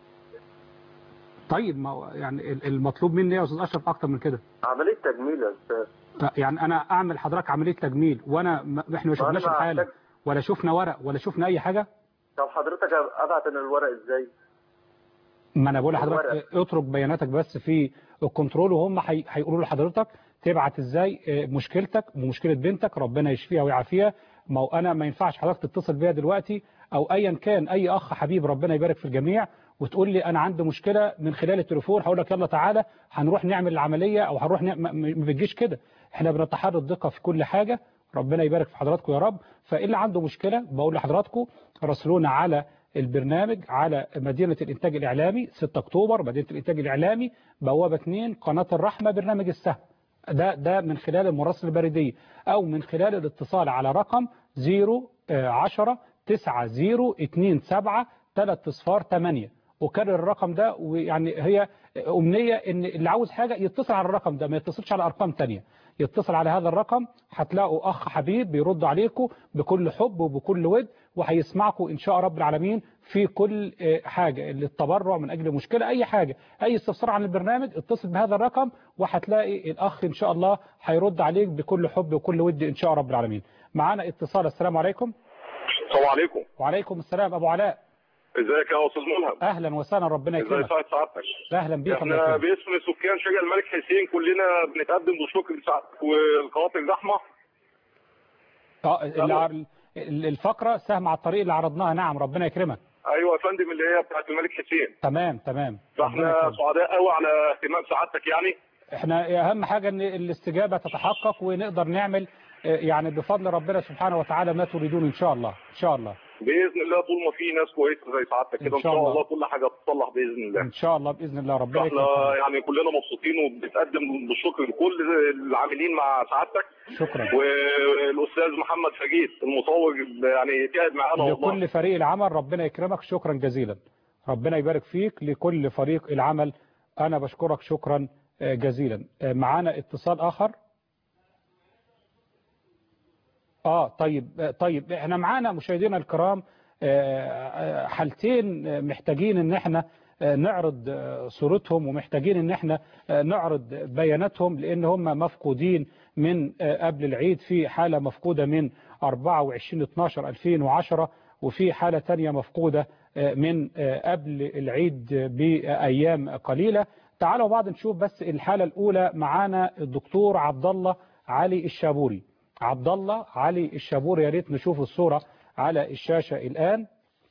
طيب ما هو يعني ال- المطلوب مني يا استاذ اشرف اكتر من كده عمليه تجميل يا استاذ يعني انا اعمل حضرتك عمليه تجميل وانا ما احنا ما وأنا شفناش الحاله محتاج- ولا شفنا ورق ولا شفنا اي حاجه طب حضرتك ابعت انا الورق ازاي؟ ما انا بقول الورق. لحضرتك اترك بياناتك بس في الكنترول وهم هي- هيقولوا لحضرتك تبعت ازاي اه، مشكلتك ومشكله بنتك ربنا يشفيها ويعافيها ما هو انا ما ينفعش حضرتك تتصل بيا دلوقتي او ايا كان اي اخ حبيب ربنا يبارك في الجميع وتقول لي انا عندي مشكله من خلال التليفون هقول لك يلا تعالى هنروح نعمل العمليه او هنروح نعمل ما ما بتجيش كده احنا بنتحرى الدقه في كل حاجه ربنا يبارك في حضراتكم يا رب فاللي عنده مشكله بقول لحضراتكم راسلونا على البرنامج على مدينة الإنتاج الإعلامي 6 أكتوبر مدينة الإنتاج الإعلامي بوابة 2 قناة الرحمة برنامج السهم ده ده من خلال المراسلة البريدية أو من خلال الاتصال على رقم 010 9027 3 اصفار 8 وكرر الرقم ده ويعني هي أمنية إن اللي عاوز حاجة يتصل على الرقم ده ما يتصلش على أرقام تانية يتصل على هذا الرقم هتلاقوا أخ حبيب بيرد عليكم بكل حب وبكل ود وهيسمعكم إن شاء رب العالمين في كل آه، حاجة للتبرع من أجل مشكلة أي حاجة أي استفسار عن البرنامج اتصل بهذا الرقم وهتلاقي الأخ إن شاء الله هيرد عليك بكل حب وكل ود إن شاء رب العالمين معانا اتصال السلام عليكم السلام عليكم وعليكم السلام أبو علاء ازيك يا استاذ ملهم أهلا وسهلا ربنا ازي يكرمك سعد سعادتك أهلا بيك الله احنا يكرمك. باسم سكان شجر الملك حسين كلنا بنتقدم بالشكر لسعادتك والقوات الزحمه اه اللي عر- الفقرة سهم على الطريق اللي عرضناها نعم ربنا يكرمك ايوه يا فندم اللي هي بتاعت الملك حسين تمام تمام ربنا فاحنا يكرمك. سعداء قوي على اهتمام سعادتك يعني احنا اهم حاجة ان الاستجابة تتحقق ونقدر نعمل آه، يعني بفضل ربنا سبحانه وتعالى ما تريدون ان شاء الله ان شاء الله باذن الله طول ما في ناس كويسه زي سعادتك كده إن ان شاء شاء الله. الله كل حاجه تتصلح باذن الله ان شاء الله باذن الله ربنا احنا يكرمك يعني كلنا مبسوطين وبنتقدم بالشكر لكل العاملين مع سعادتك شكرا والاستاذ محمد فجيد المصور يعني تعب معانا والله لكل فريق العمل ربنا يكرمك شكرا جزيلا ربنا يبارك فيك لكل فريق العمل انا بشكرك شكرا آه، جزيلا آه، معانا اتصال اخر اه طيب آه، طيب احنا معانا مشاهدينا الكرام آه، آه، حالتين آه، محتاجين ان احنا آه، نعرض آه، صورتهم ومحتاجين ان احنا آه، نعرض بياناتهم لان هم مفقودين من آه، قبل العيد في حالة مفقودة من 24 12 2010 وفي حالة تانية مفقودة آه، من آه، قبل العيد بأيام قليلة تعالوا بعض نشوف بس الحالة الأولى معانا الدكتور عبد الله علي الشابوري عبد الله علي الشابوري يا ريت نشوف الصورة على الشاشة الآن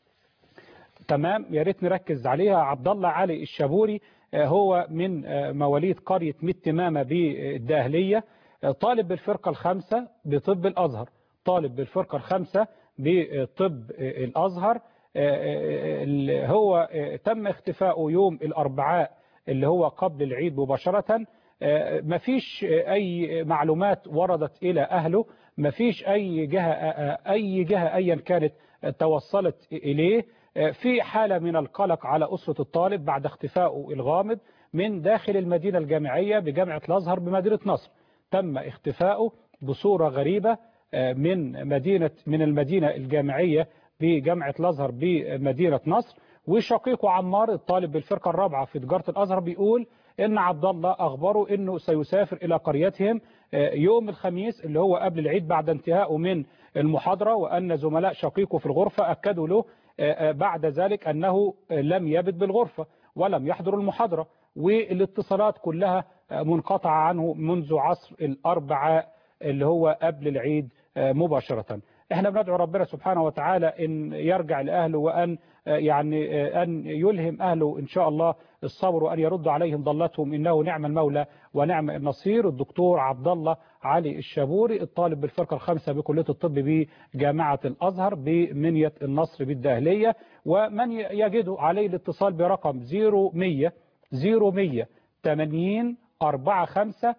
تمام يا ريت نركز عليها عبد الله علي الشابوري آه، هو من آه، مواليد قرية متمامة بالداهلية آه، طالب بالفرقة الخامسة بطب الأزهر طالب بالفرقة الخامسة بطب آه، الأزهر آه، آه، ال- هو آه، تم اختفاؤه يوم الأربعاء اللي هو قبل العيد مباشرة آه، مفيش آه، أي معلومات وردت إلى أهله مفيش أي جهة آه، أي جهة أيا كانت آه، توصلت إليه آه، في حالة من القلق على أسرة الطالب بعد اختفائه الغامض من داخل المدينة الجامعية بجامعة الأزهر بمدينة نصر تم اختفائه بصورة غريبة آه، من مدينة من المدينة الجامعية بجامعة الأزهر بمدينة نصر وشقيقه عمار الطالب بالفرقة الرابعة في تجارة الأزهر بيقول إن عبد الله أخبره إنه سيسافر إلى قريتهم آه، يوم الخميس اللي هو قبل العيد بعد انتهائه من المحاضرة وأن زملاء شقيقه في الغرفة أكدوا له آه، آه، بعد ذلك أنه آه، لم يبت بالغرفة ولم يحضر المحاضرة والاتصالات كلها آه، منقطعة عنه منذ عصر الأربعاء اللي هو قبل العيد آه، مباشرة احنا بندعو ربنا سبحانه وتعالى ان يرجع لاهله وان آه، يعني آه، ان يلهم اهله ان شاء الله الصبر وان يرد عليهم ضلتهم انه نعم المولى ونعم النصير الدكتور عبد الله علي الشابوري الطالب بالفرقه الخامسه بكليه الطب بجامعه الازهر بمنيه النصر بالداهليه ومن يجد عليه الاتصال برقم 0100 0100 80 45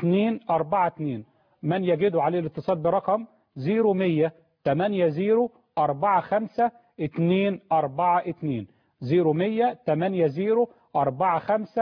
242 من يجد عليه الاتصال برقم 0100 80 45 242 0100 80 45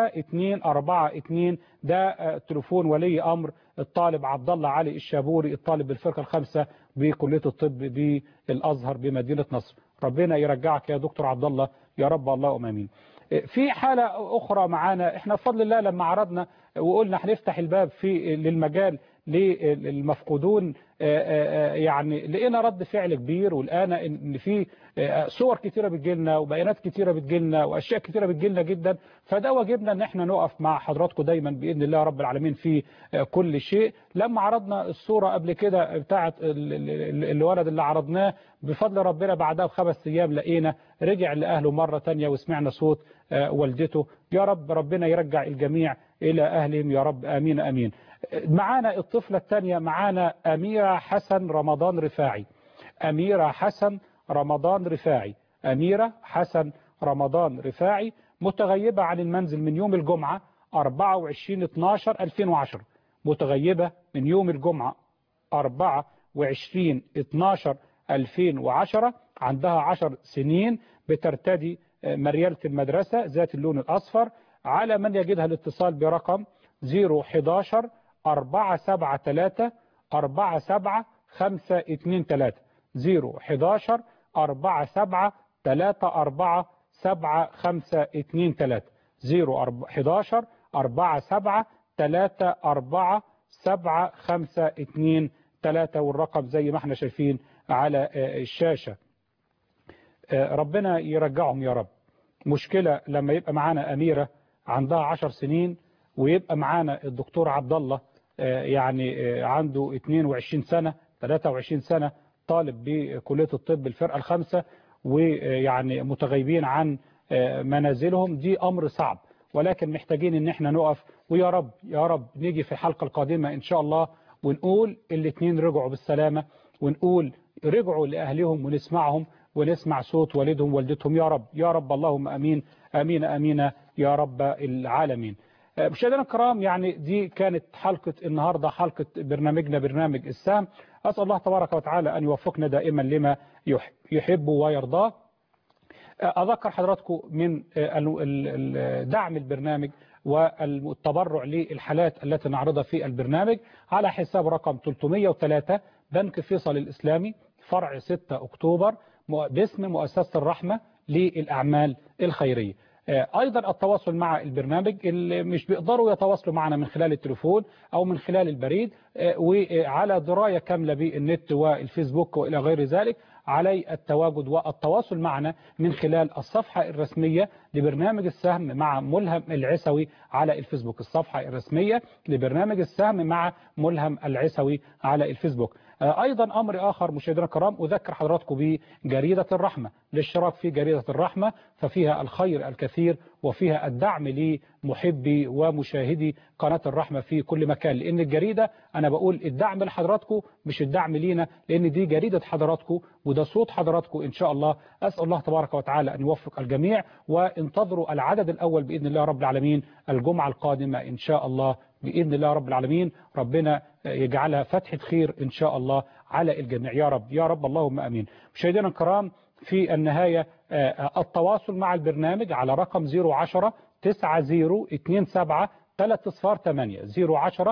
242 ده آه، تليفون ولي امر الطالب عبد الله علي الشابوري الطالب بالفرقه الخامسه بكليه الطب بالازهر بمدينه نصر ربنا يرجعك يا دكتور عبد الله يا رب اللهم امين في حالة أخرى معانا احنا بفضل الله لما عرضنا وقلنا هنفتح الباب في للمجال للمفقودون آه، آه، آه، يعني لقينا رد فعل كبير ولقينا ان في آه، صور كتيرة بتجيلنا وبيانات كتيرة بتجيلنا واشياء كتيرة بتجيلنا جدا فده واجبنا ان احنا نقف مع حضراتكم دايما باذن الله رب العالمين في آه، كل شيء لما عرضنا الصورة قبل كده بتاعت ال- ال- ال- الولد اللي عرضناه بفضل ربنا بعدها بخمس ايام لقينا رجع لاهله مرة تانية وسمعنا صوت آه، والدته يا رب ربنا يرجع الجميع الى اهلهم يا رب امين امين معانا الطفلة الثانية معانا أميرة حسن رمضان رفاعي أميرة حسن رمضان رفاعي أميرة حسن رمضان رفاعي متغيبة عن المنزل من يوم الجمعة 24 12 2010 متغيبة من يوم الجمعة 24 12 2010 عندها عشر سنين بترتدي مريالة المدرسة ذات اللون الأصفر على من يجدها الاتصال برقم 011 473 47523 011 47 34 7523 011 47 34 7523 والرقم زي ما احنا شايفين على الشاشة ربنا يرجعهم يا رب مشكلة لما يبقى معانا أميرة عندها عشر سنين ويبقى معانا الدكتور عبد الله يعني عنده 22 سنة 23 سنة طالب بكلية الطب الفرقة الخامسة ويعني متغيبين عن منازلهم دي أمر صعب ولكن محتاجين ان احنا نقف ويا رب يا رب نيجي في الحلقة القادمة ان شاء الله ونقول الاثنين رجعوا بالسلامة ونقول رجعوا لأهلهم ونسمعهم ونسمع صوت والدهم والدتهم يا رب يا رب اللهم أمين أمين أمين يا رب العالمين مشاهدينا الكرام يعني دي كانت حلقة النهاردة حلقة برنامجنا برنامج السام أسأل الله تبارك وتعالى أن يوفقنا دائما لما يحب ويرضاه أذكر حضراتكم من دعم البرنامج والتبرع للحالات التي نعرضها في البرنامج على حساب رقم 303 بنك فيصل الإسلامي فرع 6 أكتوبر باسم مؤسسة الرحمة للأعمال الخيرية أيضا التواصل مع البرنامج اللي مش بيقدروا يتواصلوا معنا من خلال التليفون أو من خلال البريد وعلى دراية كاملة بالنت والفيسبوك وإلى غير ذلك علي التواجد والتواصل معنا من خلال الصفحة الرسمية لبرنامج السهم مع ملهم العسوي على الفيسبوك الصفحة الرسمية لبرنامج السهم مع ملهم العسوي على الفيسبوك أيضا أمر آخر مشاهدينا الكرام أذكر حضراتكم بجريدة الرحمة الاشتراك في جريدة الرحمة ففيها الخير الكثير وفيها الدعم لمحبي ومشاهدي قناة الرحمة في كل مكان لأن الجريدة أنا بقول الدعم لحضراتكم مش الدعم لينا لأن دي جريدة حضراتكم وده صوت حضراتكم إن شاء الله أسأل الله تبارك وتعالى أن يوفق الجميع وانتظروا العدد الأول بإذن الله رب العالمين الجمعة القادمة إن شاء الله بإذن الله رب العالمين ربنا يجعلها فتحة خير إن شاء الله على الجميع يا رب يا رب اللهم أمين مشاهدينا الكرام في النهاية التواصل مع البرنامج على رقم 010 9027 3 صفار 8 010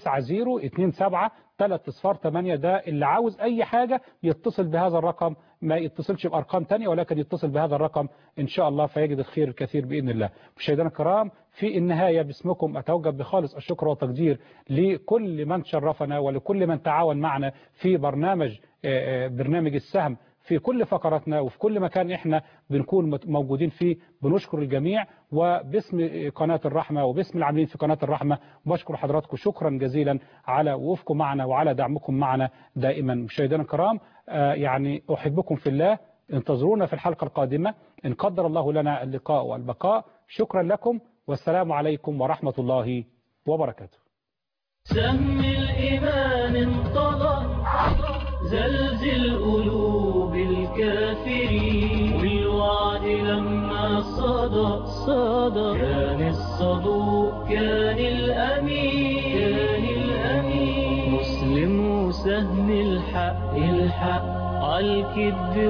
9027 3 صفار 8 ده اللي عاوز أي حاجة يتصل بهذا الرقم ما يتصلش بأرقام تانية ولكن يتصل بهذا الرقم إن شاء الله فيجد الخير الكثير بإذن الله مشاهدينا الكرام في النهاية باسمكم أتوجه بخالص الشكر والتقدير لكل من شرفنا ولكل من تعاون معنا في برنامج برنامج السهم في كل فقراتنا وفي كل مكان احنا بنكون موجودين فيه بنشكر الجميع وباسم قناة الرحمة وباسم العاملين في قناة الرحمة بشكر حضراتكم شكرا جزيلا على وقوفكم معنا وعلى دعمكم معنا دائما مشاهدينا الكرام يعني أحبكم في الله انتظرونا في الحلقة القادمة إن قدر الله لنا اللقاء والبقاء شكرا لكم والسلام عليكم ورحمة الله وبركاته سهم الإيمان انطلق زلزل قلوب الكافرين والوعد لما صدى صدى كان الصدوق كان الأمين كان الأمين مسلم وسهم الحق الحق عالكذب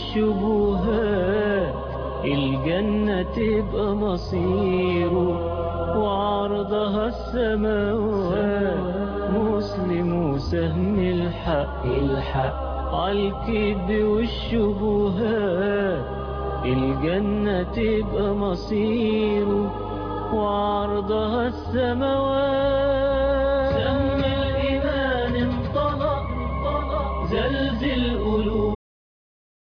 والشبهات الجنة تبقى مصيره وعرضها السماوات مسلم وسهم الحق الحق عالكذب والشبهات الجنة تبقى مصيره وعرضها السماوات سهم الإيمان انطلق زلزل قلوب